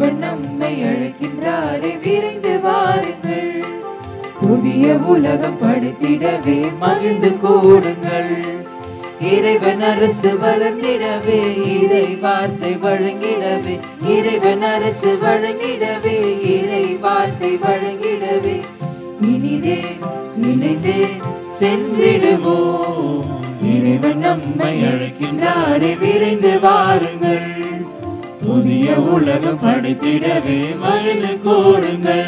இறைவன் நம்மை அழைக்கின்றாரே விரைந்து வாருங்கள் புதிய உலகம் படைத்திடவே மகிழ்ந்து கூடுங்கள் இறைவன் அரசு வளர்ந்திடவே இறை வார்த்தை வழங்கிடவே இறைவன் அரசு வழங்கிடவே இறை வார்த்தை வழங்கிடவே இனிதே இணைந்தே சென்றிடுவோம் இறைவன் நம்மை அழைக்கின்றாரே விரைந்து வாருங்கள் புதிய உலகம் படைத்திடவே மகிழ்ந்து கூடுங்கள்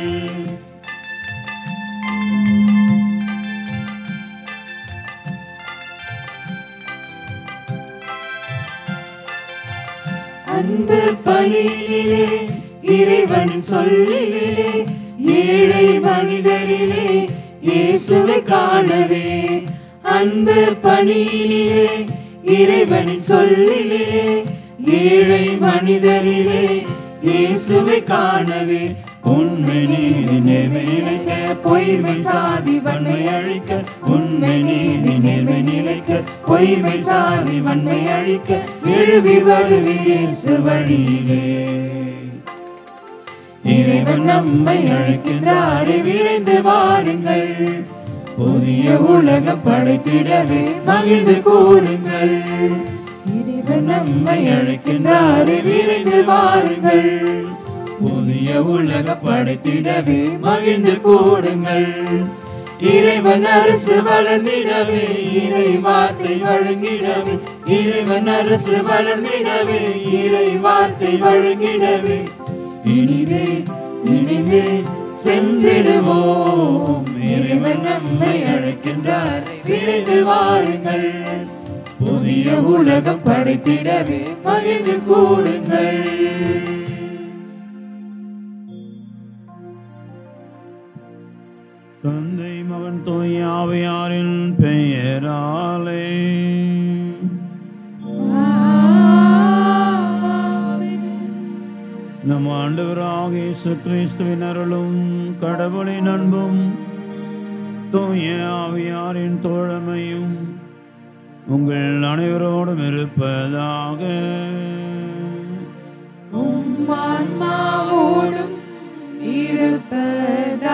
அன்பு பலியிலே இறைவன் சொல்லிலே ஏழை மனிதரிலே இயேசுவை காணவே அன்பு பணியிலே இறைவன் சொல்லிலே ஏழை மனிதரிலே இயேசுவை காணவே உண்மை நீதி நேர்மை நிலைக்க பொய்மை சாதி வன்மை அழிக்க உண்மை நீதி நேர்மை நிலைக்க பொய்மை சாதி வன்மை அழிக்க எழுவி வருவி இயேசு வழியிலே இறைவன் நம்மை அழைக்கின்றாரே விரைந்து வாருங்கள் புதிய உலகம் படைத்திடவே மகிழ்ந்து கூறுங்கள் இறைவன் நம்மை அழைக்கின்றாரே விரைந்து வாருங்கள் புதிய உலக படைத்திடவே மகிழ்ந்து கூடுங்கள் இறைவன் அரசு வளர்ந்திடவே இறை வார்த்தை வழங்கிடவே இறைவன் அரசு வளர்ந்திடவே இறை வார்த்தை வழங்கிடவே இனிதே இனிதே சென்றிடுவோம் இறைவன் நம்மை அழைக்கின்றார் விரைந்து வாருங்கள் புதிய உலகம் படைத்திடவே மகிழ்ந்து கூடுங்கள் தந்தை மகன் தூய ஆவியாரின் பெயராலே நம் ஆண்டவராக இயேசு கிறிஸ்துவின் அருளும் கடவுளின் அன்பும் தூய ஆவியாரின் தோழமையும் உங்கள் அனைவரோடும் இருப்பதாக உம்மான்மாவோடும் இருப்பதாக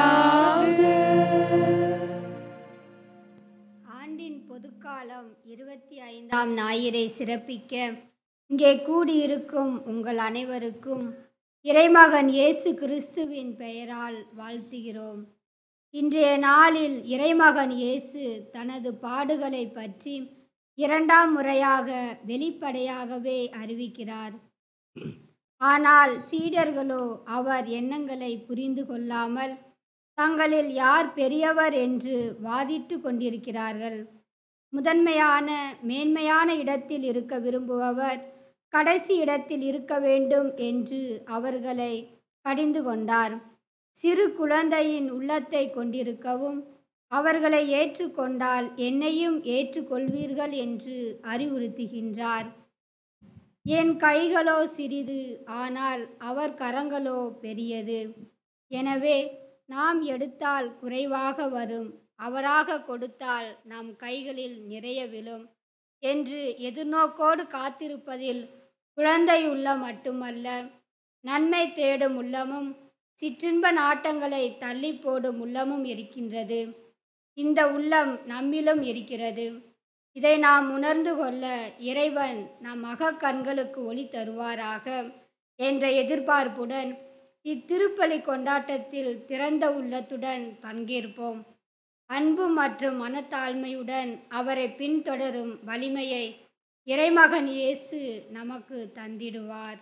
ஆண்டின் பொதுக்காலம் இருபத்தி ஐந்தாம் ஞாயிறை சிறப்பிக்க இங்கே கூடியிருக்கும் உங்கள் அனைவருக்கும் இறைமகன் இயேசு கிறிஸ்துவின் பெயரால் வாழ்த்துகிறோம் இன்றைய நாளில் இறைமகன் இயேசு தனது பாடுகளை பற்றி இரண்டாம் முறையாக வெளிப்படையாகவே அறிவிக்கிறார் ஆனால் சீடர்களோ அவர் எண்ணங்களை புரிந்து கொள்ளாமல் தங்களில் யார் பெரியவர் என்று வாதிட்டு கொண்டிருக்கிறார்கள் முதன்மையான மேன்மையான இடத்தில் இருக்க விரும்புபவர் கடைசி இடத்தில் இருக்க வேண்டும் என்று அவர்களை கடிந்து கொண்டார் சிறு குழந்தையின் உள்ளத்தை கொண்டிருக்கவும் அவர்களை ஏற்றுக்கொண்டால் என்னையும் ஏற்றுக்கொள்வீர்கள் என்று அறிவுறுத்துகின்றார் என் கைகளோ சிறிது ஆனால் அவர் கரங்களோ பெரியது எனவே நாம் எடுத்தால் குறைவாக வரும் அவராக கொடுத்தால் நம் கைகளில் நிறைய விழும் என்று எதிர்நோக்கோடு காத்திருப்பதில் குழந்தை உள்ளம் மட்டுமல்ல நன்மை தேடும் உள்ளமும் சிற்றின்ப நாட்டங்களை தள்ளி போடும் உள்ளமும் இருக்கின்றது இந்த உள்ளம் நம்மிலும் இருக்கிறது இதை நாம் உணர்ந்து கொள்ள இறைவன் நம் அகக்கண்களுக்கு ஒளி தருவாராக என்ற எதிர்பார்ப்புடன் இத்திருப்பலி கொண்டாட்டத்தில் திறந்த உள்ளத்துடன் பங்கேற்போம் அன்பு மற்றும் மனத்தாழ்மையுடன் அவரை பின்தொடரும் வலிமையை இறைமகன் இயேசு நமக்கு தந்திடுவார்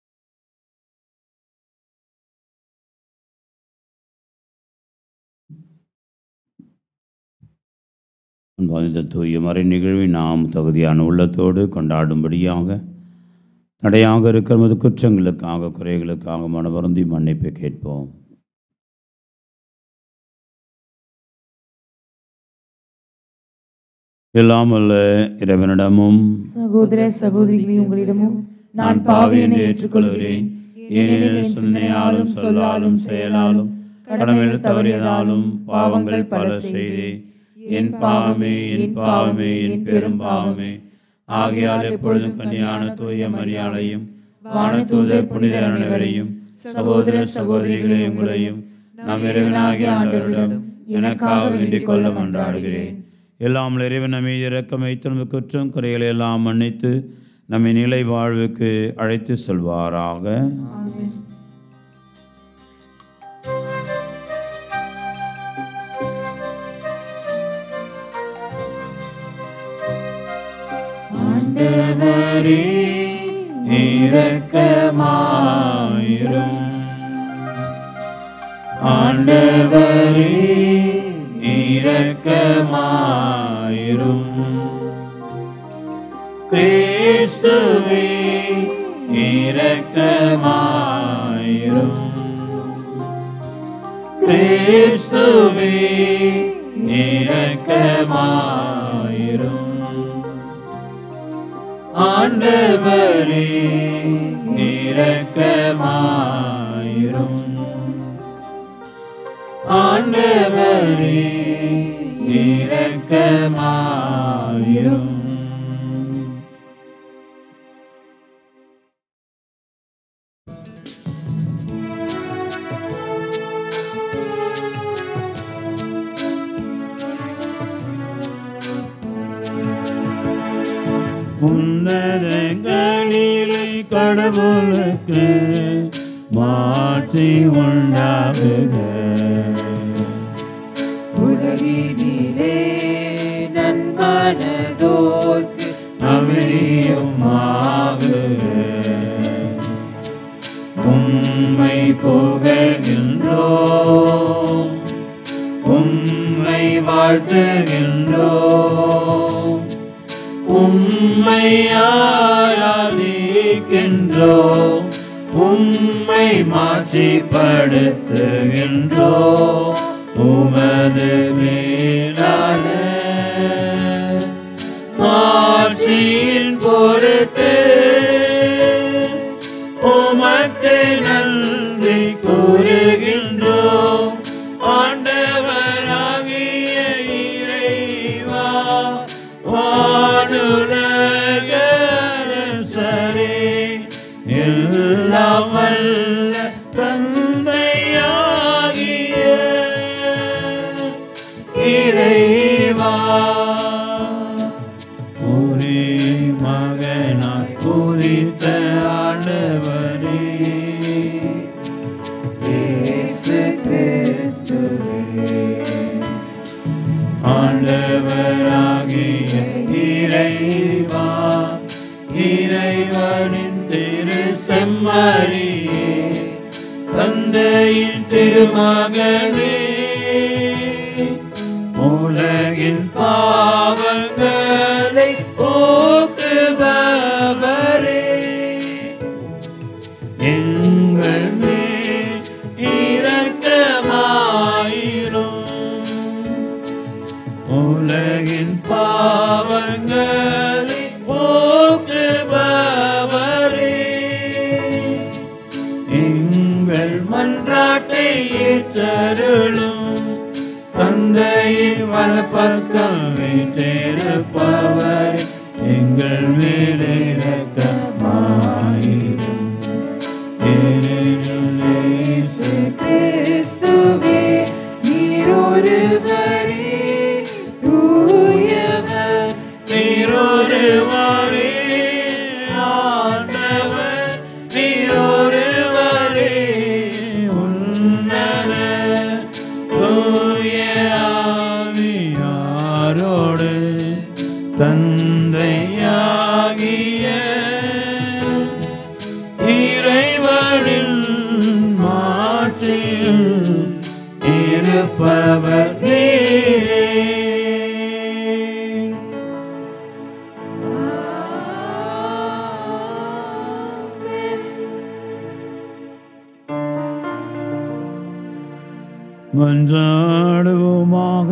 அன்பான இந்த தூய மறை நிகழ்வை நாம் தகுதியான உள்ளத்தோடு கொண்டாடும்படியாக தடையாக இருக்கிற மது குற்றங்களுக்காக குறைகளுக்காக மனவருந்தி மன்னிப்பை கேட்போம் எல்லாம் அல்ல இறைவனிடமும் சகோதர சகோதரிகளே உங்களிடமும் நான் பாவியனை ஏற்றுக்கொள்கிறேன் ஏனெனில் சிந்தனையாலும் சொல்லாலும் செயலாலும் கடமையில் தவறியதாலும் பாவங்கள் பல செய்தேன் என் பாவமே என் பாவமே என் பெரும் பாவமே ஆகையால் எப்பொழுதும் கன்னியான தூய மரியாதையும் வானதூதர் புனிதர் அனைவரையும் சகோதர சகோதரிகளே உங்களையும் நம் இறைவனாகிய ஆண்டவரிடம் எனக்காக வேண்டிக் கொள்ள மன்றாடுகிறேன் எல்லாம் இறைவன் நம்மை இறக்கம் வைத்து நம்ம குற்றம் குறைகளை எல்லாம் மன்னித்து நம்மை நிலை வாழ்வுக்கு அழைத்து செல்வாராக ஆண்டவரே இரக்கமாயிரும் ஆண்டவரே இரக்கமாயிரும் கிறிஸ்துவே இரக்கமாயிரும் கிறிஸ்துவே இரக்கமாயிரும் ஆண்டவரே இரக்கமாயிரும் ஆண்டவரே இரக்கமாயிரும் உன்னதங்களிலே கடவுளுக்கு மாற்றி உண்டாகுக உலகினிலே நன்மனதோர்க்கு அமைதியும் ஆகுக உம்மை புகழ்கின்றோம் உம்மை வாழ்த்துகின்றோம் உம்மை ஆராதிக்கின்றோம் உம்மை மாற்றிப்படுத்துகின்றோம் உமது மேலான மாட்சியின் பொருட்டு உமக்கு நன்றி கூறுகின்றோம் ஆண்டவராகிய இறைவா வானுலக அரசரே எல்லாம் வல்ல தந்தையாகிய இறைவா ஒரே மகனாய் குறித்த ஆண்டவரே இயேசு கிறிஸ்துவே ஆண்டவராகிய இறைவா இறைவனின் திரு செம்மறியே தந்தையின் திருமகனே உலகின் பாவங்களை போக்குபவரே எங்கள் மேல் இரக்கமாயிரும் உலகின் பாவங்களை போக்குபவரே எங்கள் மன்றாட்டை ஏற்றருளும் தந்தையின் வலப்பக்கம் வீட்டிருப்பவர் எங்கள் மேல் இரக்கமாயிரும் ஏனெனில் இயேசு கிறிஸ்துவே நீரொருவரே தூயவர் நீரொருவரே ஆண்டவர் நீரொருவரே உன்னத தூய ஆவியாரோடு தந்தையாகிய இறைவனின் மாற்றில் இருப்பவர் நீரே மன்றாடுவோமாக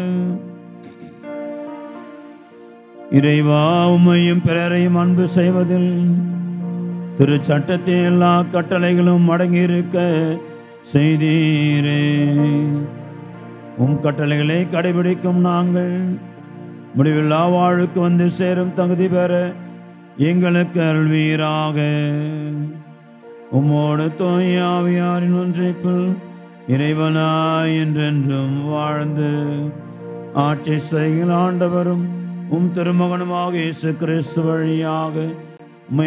இறைவா உம்மையும் பிறரையும் அன்பு செய்வதில் திரு சட்டத்தின் எல்லா கட்டளைகளும் அடங்கியிருக்க செய்தீரே உம் கட்டளைகளை கடைபிடிக்கும் நாங்கள் முடிவில்லா வாழ்வுக்கு வந்து சேரும் தகுதி பெற எங்களுக்கு அருள்வீராக உம்மோடு தோயாவியாரின் ஒன்றைக்குள் இறைவனாய் என்றென்றும் வாழ்ந்து ஆட்சி செய்கிற ஆண்டவரும் உம் திருமகனுமாக இயேசு கிறிஸ்து வழியாக உம்மை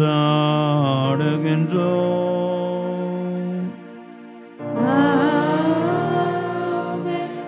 மன்றாடுகின்றோம் ஆமென்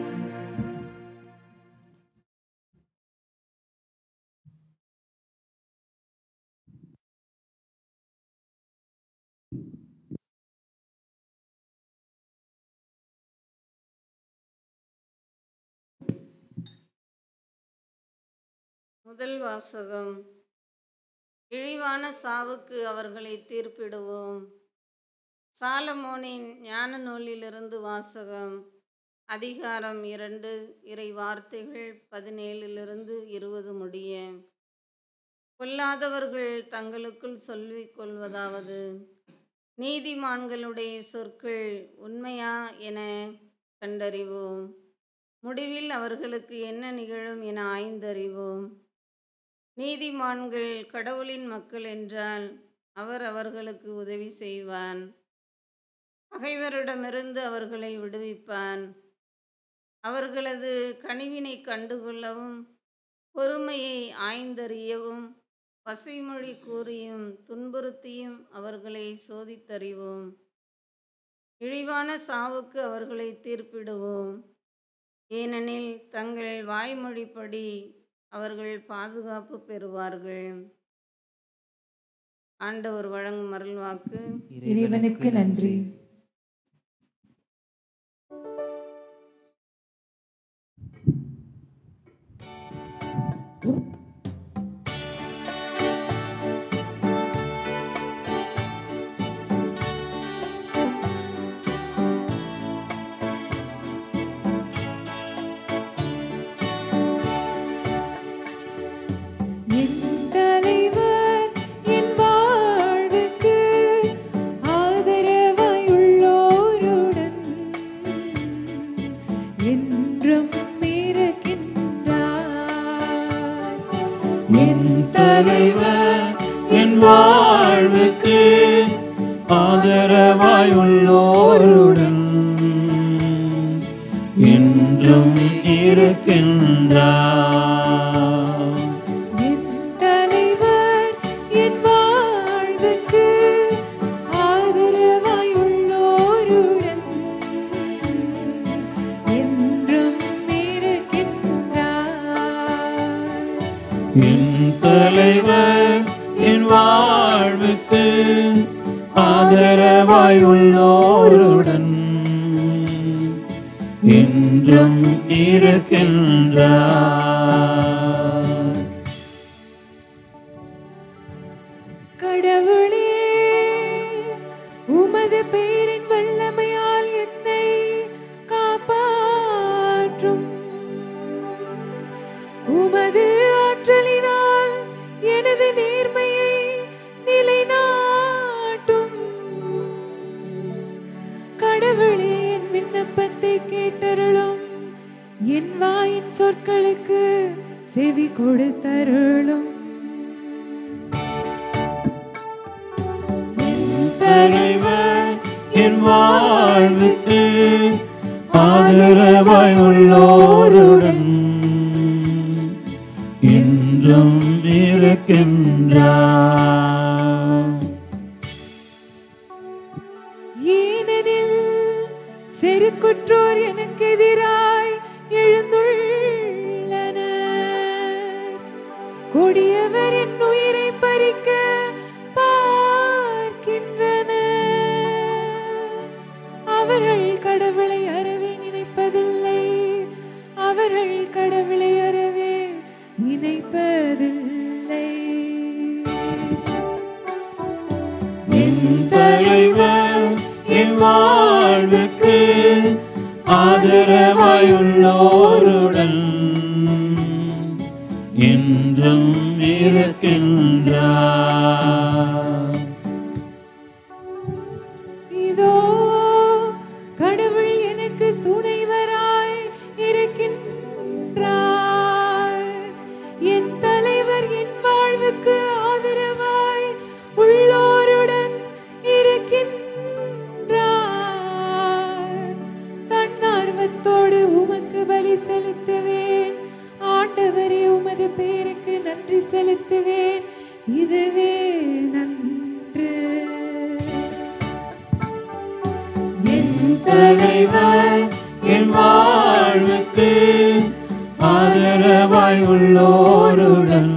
முதல் வாசகம் இழிவான சாவுக்கு அவர்களை தீர்ப்பிடுவோம் சாலமோனின் ஞான நூலிலிருந்து வாசகம் அதிகாரம் இரண்டு இறை வார்த்தைகள் பதினேழிலிருந்து இருபது முடிய பொல்லாதவர்கள் தங்களுக்குள் சொல்லிக் கொள்வதாவது நீதிமான்களுடைய சொற்கள் உண்மையா என கண்டறிவோம் முடிவில் அவர்களுக்கு என்ன நிகழும் என ஆய்ந்தறிவோம் நீதிமான்கள் கடவுளின் மக்கள் என்றால் அவர் அவர்களுக்கு உதவி செய்வான் பகைவரிடமிருந்து அவர்களை விடுவிப்பான் அவர்களது கனிவினை கண்டுகொள்ளவும் பொறுமையை ஆய்ந்தறியவும் பசைமொழி கூறியும் துன்புறுத்தியும் அவர்களை சோதித்தறிவோம் இழிவான சாவுக்கு அவர்களை தீர்ப்பிடுவோம் ஏனெனில் தங்கள் வாய்மொழிப்படி அவர்கள் பாதுகாப்பு பெறுவார்கள் ஆண்டவர் வழங்கும் அருள்வாக்கு இறைவனுக்கு நன்றி என் தலைவர் என் வாழ்வுக்கு ஆதரவாயுள்ளோருடன் என்றும் இருக்கின்றார் என் தலைவர் என் வாழ்வுக்கு ஆதரவாயுள்ளோருடன் என்றும் இருக்கின்றார் என் தலைவர் என் வாழ்வுக்கு ஆதரவாயுள்ளோருடன் என்றும் இருக்கின்றார் என் தலைவர் என் வாழ்வுக்கு ஆதரவாயுள்ளோருடன் என்றும் இருக்கின்றார் கடவுளே உமது பேரின் வல்லமையால் என்னை காப்பாற்றும் உமது ஆற்றலினால் எனது நேர்மையை நிலைநாட்டும் கடவுளே என் விண்ணப்பத்தை கேட்டருளும் என் வாயின் சொற்களுக்கு செவி கொடுத்தருளும் தலைவர் என் வாழ்வுக்கு ஆதரவாயுள்ளோருடன் என்றும் இருக்கின்றார் ஏனெனில் செருக்குற்றோர் எனக்கு எதிராய் எழுந்துள்ளனர் கொடியவர் என் உயிரை பறிக்க பார்க்கின்றனர் அவர்கள் கடவுளை அறவே நினைப்பதில்லை அவர்கள் கடவுளை அறவே நினைப்பதில்லை என் தலைவர் என் வாழ்வுக்கு ஆதரவாயுள்ளோருடன் என்றும் இருக்கின்றார் இதோ கடவுள் எனக்கு துணைவராய் இருக்கின்றார் என் தலைவர் என் வாழ்வுக்கு உள்ளோருடன்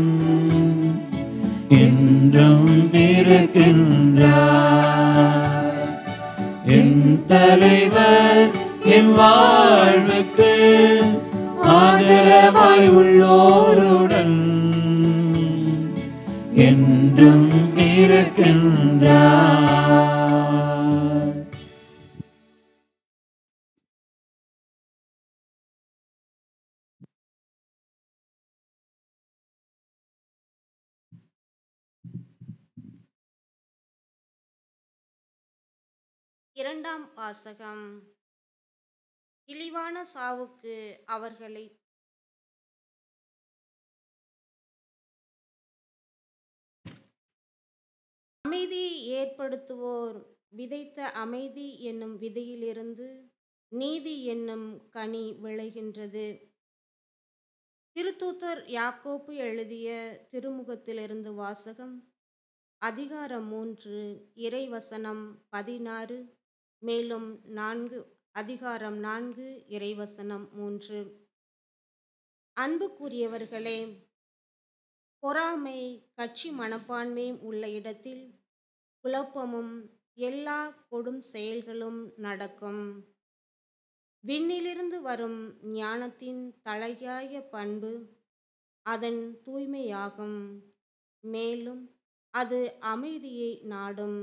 என்றும் இருக்கின்றார் என் தலைவர் என் வாழ்வுக்கு ஆதரவாய் உள்ளோருடன் என்றும் இருக்கின்றார் இரண்டாம் வாசகம் இழிவான சாவுக்கு அவர்களை அமைதியை ஏற்படுத்துவோர் விதைத்த அமைதி என்னும் விதையிலிருந்து நீதி என்னும் கனி விளைகின்றது திருத்தூதர் யாக்கோப்பு எழுதிய திருமுகத்திலிருந்து வாசகம் அதிகாரம் மூன்று இறைவசனம் பதினாறு மேலும் நான்கு அதிகாரம் நான்கு இறைவசனம் மூன்று அன்புக்குரியவர்களே பொறாமை கட்சி மனப்பான்மையும் உள்ள இடத்தில் குழப்பமும் எல்லா கொடும் செயல்களும் நடக்கும் விண்ணிலிருந்து வரும் ஞானத்தின் தலையாய பண்பு அதன் தூய்மையாகும் மேலும் அது அமைதியை நாடும்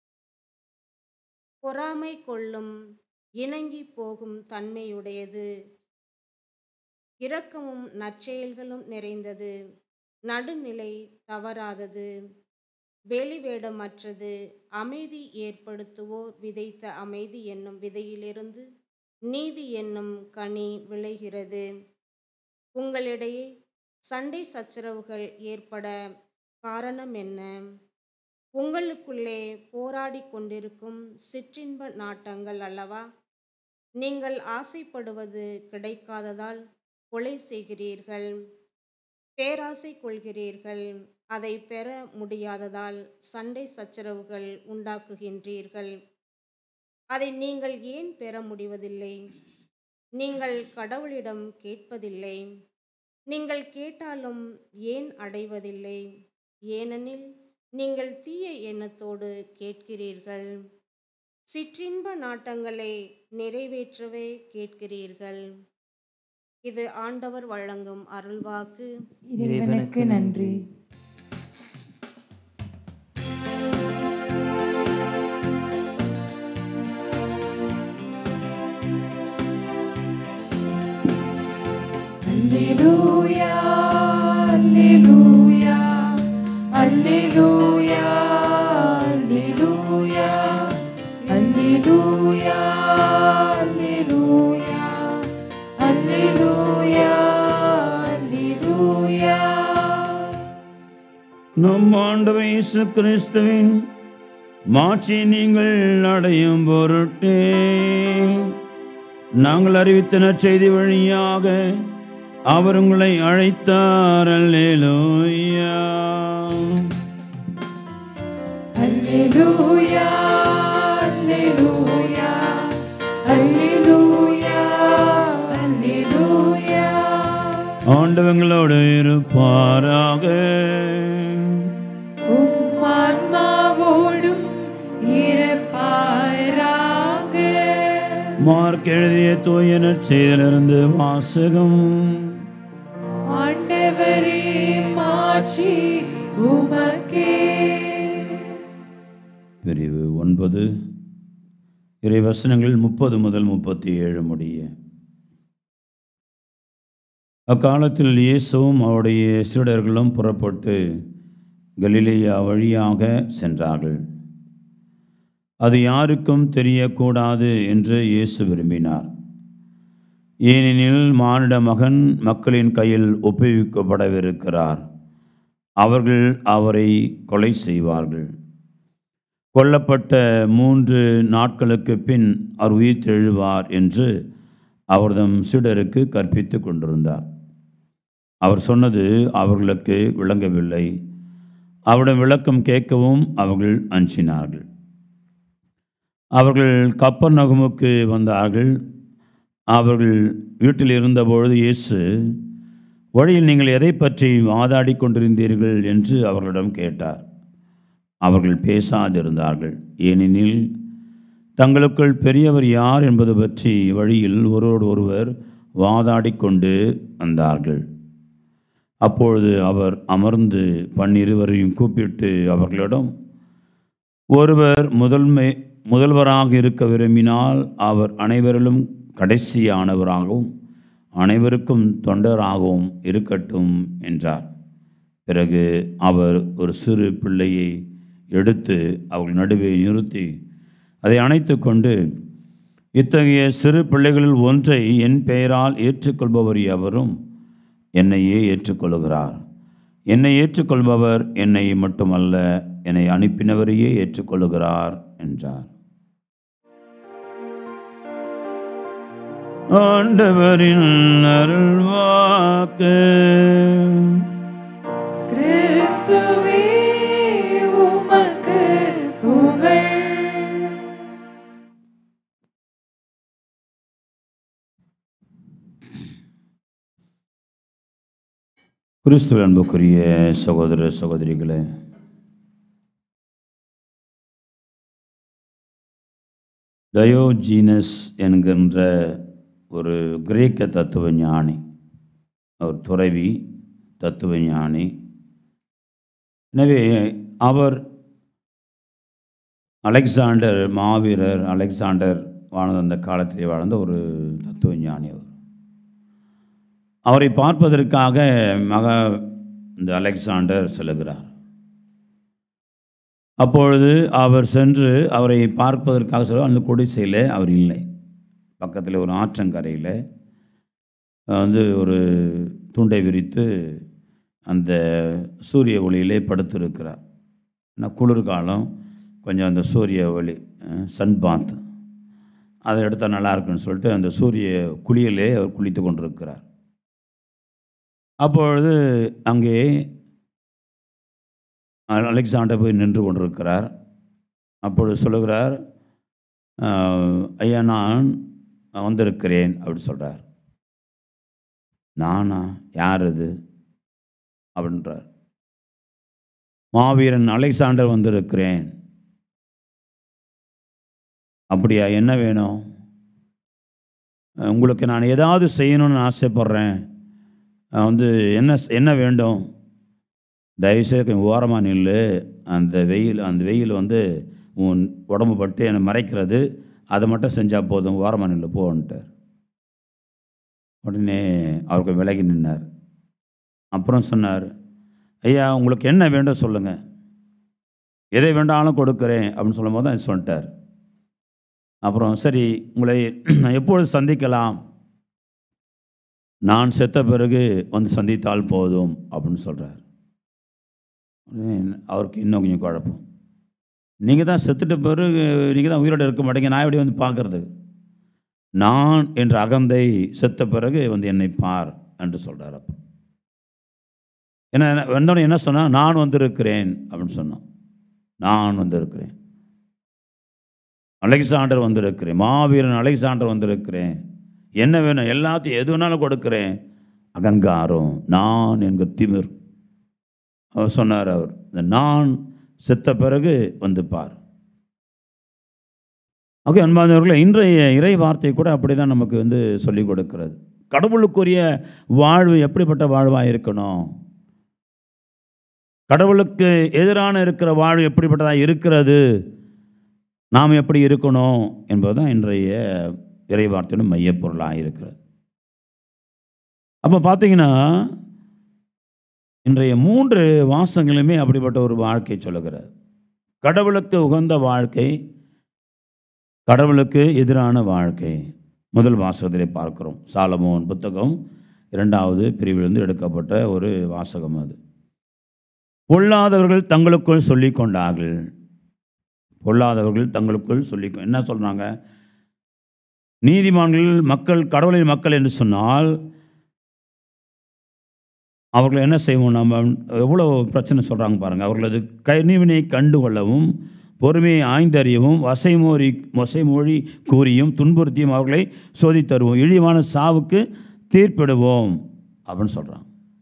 பொறாமை கொள்ளும் இணங்கி போகும் தன்மையுடையது இரக்கமும் நற்செயல்களும் நிறைந்தது நடுநிலை தவறாதது வெளிவேடமற்றது அமைதி ஏற்படுத்துவோர் விதைத்த அமைதி என்னும் விதையிலிருந்து நீதி என்னும் கனி விளைகிறது உங்களிடையே சண்டை சச்சரவுகள் ஏற்பட காரணம் என்ன உங்களுக்குள்ளே போராடி கொண்டிருக்கும் சிற்றின்ப நாட்டங்கள் அல்லவா நீங்கள் ஆசைப்படுவது கிடைக்காததால் கொலை செய்கிறீர்கள் பேராசை கொள்கிறீர்கள் அதை பெற முடியாததால் சண்டை சச்சரவுகள் உண்டாக்குகின்றீர்கள் அதை நீங்கள் ஏன் பெற முடிவதில்லை நீங்கள் கடவுளிடம் கேட்பதில்லை நீங்கள் கேட்டாலும் ஏன் அடைவதில்லை ஏனெனில் நீங்கள் தீய எண்ணத்தோடு கேட்கிறீர்கள் சிற்றின்ப நாட்டங்களை நிறைவேற்றவே கேட்கிறீர்கள் இது ஆண்டவர் வழங்கும் அருள்வாக்கு இறைவனுக்கு நன்றி அல்லேலூயா அல்லேலூயா அல்லேலூயா அல்லேலூயா அல்லேலூயா அல்லேலூயா அல்லேலூயா அல்லேலூயா நம் ஆண்டவர் இயேசு கிறிஸ்துவின் மாட்சி நீங்கள் அடையும் பொருட்டே நாங்கள் அறிவித்த நற்செய்தி வழியாக அவர் உங்களை அழைத்தார் அல்லேலூயா அல்லேலூயா அல்லேலூயா அல்லேலூயா அல்லேலூயா ஆண்டவங்களோடு இருப்பாராக உம் ஆன்மாவோடும் இருப்பாராக மார்க் எழுதிய தூய நற்செய்தியிலிருந்து வாசகம் ஆண்டவரே மாட்சி உமக்கே பிரிவு ஒன்பது இறைவசனங்கள் முப்பது முதல் முப்பத்தி ஏழு முடிய அக்காலத்தில் இயேசுவும் அவருடைய சீடர்களும் புறப்பட்டு கலிலேயா வழியாக சென்றார்கள் அது யாருக்கும் தெரியக்கூடாது என்று இயேசு விரும்பினார் ஏனெனில் மானிட மகன் மக்களின் கையில் ஒப்புவிக்கப்படவிருக்கிறார் அவர்கள் அவரை கொலை செய்வார்கள் கொல்லப்பட்ட மூன்று நாட்களுக்கு பின் அவர் உயிர் தெழுவார் என்று அவர்தம் சீடருக்கு கற்பித்து கொண்டிருந்தார் அவர் சொன்னது அவர்களுக்கு விளங்கவில்லை அவரிடம் விளக்கம் கேட்கவும் அவர்கள் அஞ்சினார்கள் அவர்கள் கப்பர் நகுமுக்கு வந்தார்கள் அவர்கள் வீட்டில் இருந்தபொழுது இயேசு வழியில் நீங்கள் எதை பற்றி வாதாடி கொண்டிருந்தீர்கள் என்று அவர்களிடம் கேட்டார் அவர்கள் பேசாதிருந்தார்கள் ஏனெனில் தங்களுக்குள் பெரியவர் யார் என்பது பற்றி வழியில் ஒருவரோடு ஒருவர் வாதாடி கொண்டு வந்தார்கள் அப்பொழுது அவர் அமர்ந்து பன்னிருவரையும் கூப்பிட்டு அவர்களிடம் ஒருவர் முதன்மை முதல்வராக இருக்க விரும்பினால் அவர் அனைவரிலும் கடைசியானவராகவும் அனைவருக்கும் தொண்டராகவும் இருக்கட்டும் என்றார் பிறகு அவர் ஒரு சிறு பிள்ளையை எடுத்து அவர்கள் நடுவே நிறுத்தி அதை அணைத்து கொண்டு இத்தகைய சிறு பிள்ளைகளில் ஒன்றை என் பெயரால் ஏற்றுக்கொள்பவர் எவரும் என்னையே ஏற்றுக்கொள்கிறார் என்னை ஏற்றுக்கொள்பவர் என்னை மட்டுமல்ல என்னை அனுப்பினவரையே ஏற்றுக்கொள்கிறார் என்றார் ஆண்டவரின் அருள்வாக்கு கிறிஸ்துவே உமக்கு புகழ் கிறிஸ்துவ அன்புக்குரிய சகோதர சகோதரிகளே டயோஜீனஸ் என்கின்ற ஒரு கிரேக்க தத்துவ ஞானி அவர் துறவி தத்துவ ஞானி எனவே அவர் அலெக்சாண்டர் மாவீரர் அலெக்சாண்டர் வாழ்ந்த அந்த காலத்திலே வாழ்ந்த ஒரு தத்துவ ஞானி அவர் அவரை பார்ப்பதற்காக மக இந்த அலெக்சாண்டர் செல்லுகிறார் அப்பொழுது அவர் சென்று அவரை பார்ப்பதற்காக செல்ல அந்த குடிசையில் அவர் இல்லை பக்கத்தில் ஒரு ஆற்றங்கரையில் வந்து ஒரு துண்டை விரித்து அந்த சூரிய ஒளியிலே படுத்திருக்கிறார் ஏன்னா குளிர்காலம் கொஞ்சம் அந்த சூரிய ஒளி சன் பாத் அதை எடுத்தால் நல்லா இருக்குன்னு சொல்லிட்டு அந்த சூரிய குளியலே அவர் குளித்து கொண்டிருக்கிறார் அப்பொழுது அங்கே அலெக்சாண்டர் போய் நின்று கொண்டிருக்கிறார் அப்பொழுது சொல்லுகிறார் "ஆஹ், ஐயா நான் வந்திருக்கிறேன் அப்படி சொல்கிறார் நானா யார் அது அப்படின்றார் மாவீரன் அலெக்சாண்டர் வந்திருக்கிறேன் அப்படியா என்ன வேணும் அஹ், உங்களுக்கு நான் ஏதாவது செய்யணும்னு ஆசைப்பட்றேன் அஹ், வந்து என்ன என்ன வேண்டும் தயவுசெய்து கொஞ்சம் ஓரமாக நில்லு அந்த வெயில் அந்த வெயில் வந்து உன் உடம்பு பட்டு என்னை மறைக்கிறது அதை மட்டும் செஞ்சால் போதும் ஓரமாக நில்லு போன்ட்டார் உடனே அவருக்கு விலகி நின்னார் அப்புறம் சொன்னார் ஐயா உங்களுக்கு என்ன வேண்டும் சொல்லுங்கள் எதை வேண்டாலும் கொடுக்குறேன் அப்படின்னு சொல்லும்போது தான் சொல்லிட்டார் அப்புறம் சரி உங்களை நான் எப்பொழுது சந்திக்கலாம் நான் செத்த பிறகு வந்து சந்தித்தால் போதும் அப்படின்னு சொல்கிறார் அவருக்கு இன்னும் கொஞ்சம் குழப்பம் நீங்கள் தான் செத்துட்ட பிறகு நீங்கள் தான் உயிரோடு இருக்க மாட்டீங்க நான் எப்படி வந்து பார்க்கறது நான் என்ற அகந்தை செத்த பிறகு வந்து என்னை பார் என்று சொல்கிறார் அப்போ என்ன வந்தவன் என்ன சொன்னான் நான் வந்திருக்கிறேன் அப்படின்னு சொன்னான் நான் வந்திருக்கிறேன் அலெக்சாண்டர் வந்திருக்கிறேன் மாவீரன் அலெக்சாண்டர் வந்திருக்கிறேன் என்ன வேணும் எல்லாத்தையும் எது வேணாலும் கொடுக்கிறேன் அகங்காரம் நான் என்கிற திமிர் அவர் சொன்னார் அவர் இந்த நான் செத்த பிறகு வந்து பார் ஓகே அன்பானவர்களே இன்றைய இறை வார்த்தை கூட அப்படி தான் நமக்கு வந்து சொல்லிக் கொடுக்கிறது கடவுளுக்குரிய வாழ்வு எப்படிப்பட்ட வாழ்வாக இருக்கணும் கடவுளுக்கு எதிரான இருக்கிற வாழ்வு எப்படிப்பட்டதாக இருக்கிறது நாம் எப்படி இருக்கணும் என்பது தான் இன்றைய இறை வார்த்தையோட மையப்பொருளாக இருக்கிறது அப்போ பார்த்தீங்கன்னா இன்றைய மூன்று வாசங்களுமே அப்படிப்பட்ட ஒரு வாழ்க்கை சொல்லுகிறது கடவுளுக்கு உகந்த வாழ்க்கை கடவுளுக்கு எதிரான வாழ்க்கை முதல் வாசகத்திலே பார்க்கிறோம் சாலமோன் புத்தகம் இரண்டாவது பிரிவிலிருந்து எடுக்கப்பட்ட ஒரு வாசகம் அது பொல்லாதவர்கள் தங்களுக்குள் சொல்லிக் கொண்டார்கள் பொல்லாதவர்கள் தங்களுக்குள் சொல்லி என்ன சொல்கிறாங்க நீதிமான்கள் மக்கள் கடவுளின் மக்கள் என்று சொன்னால் அவர்கள் என்ன செய்வோம் நம்ம எவ்வளோ பிரச்சனை சொல்கிறாங்க பாருங்கள் அவர்களது கனிவினை கண்டு கொள்ளவும் பொறுமையை ஆய்ந்தறியவும் வசைமொழி வசைமொழி கூறியும் துன்புறுத்தியும் அவர்களை சோதித்தருவோம் இழிவான சாவுக்கு தீர்ப்பிடுவோம் அப்படின்னு சொல்கிறாங்க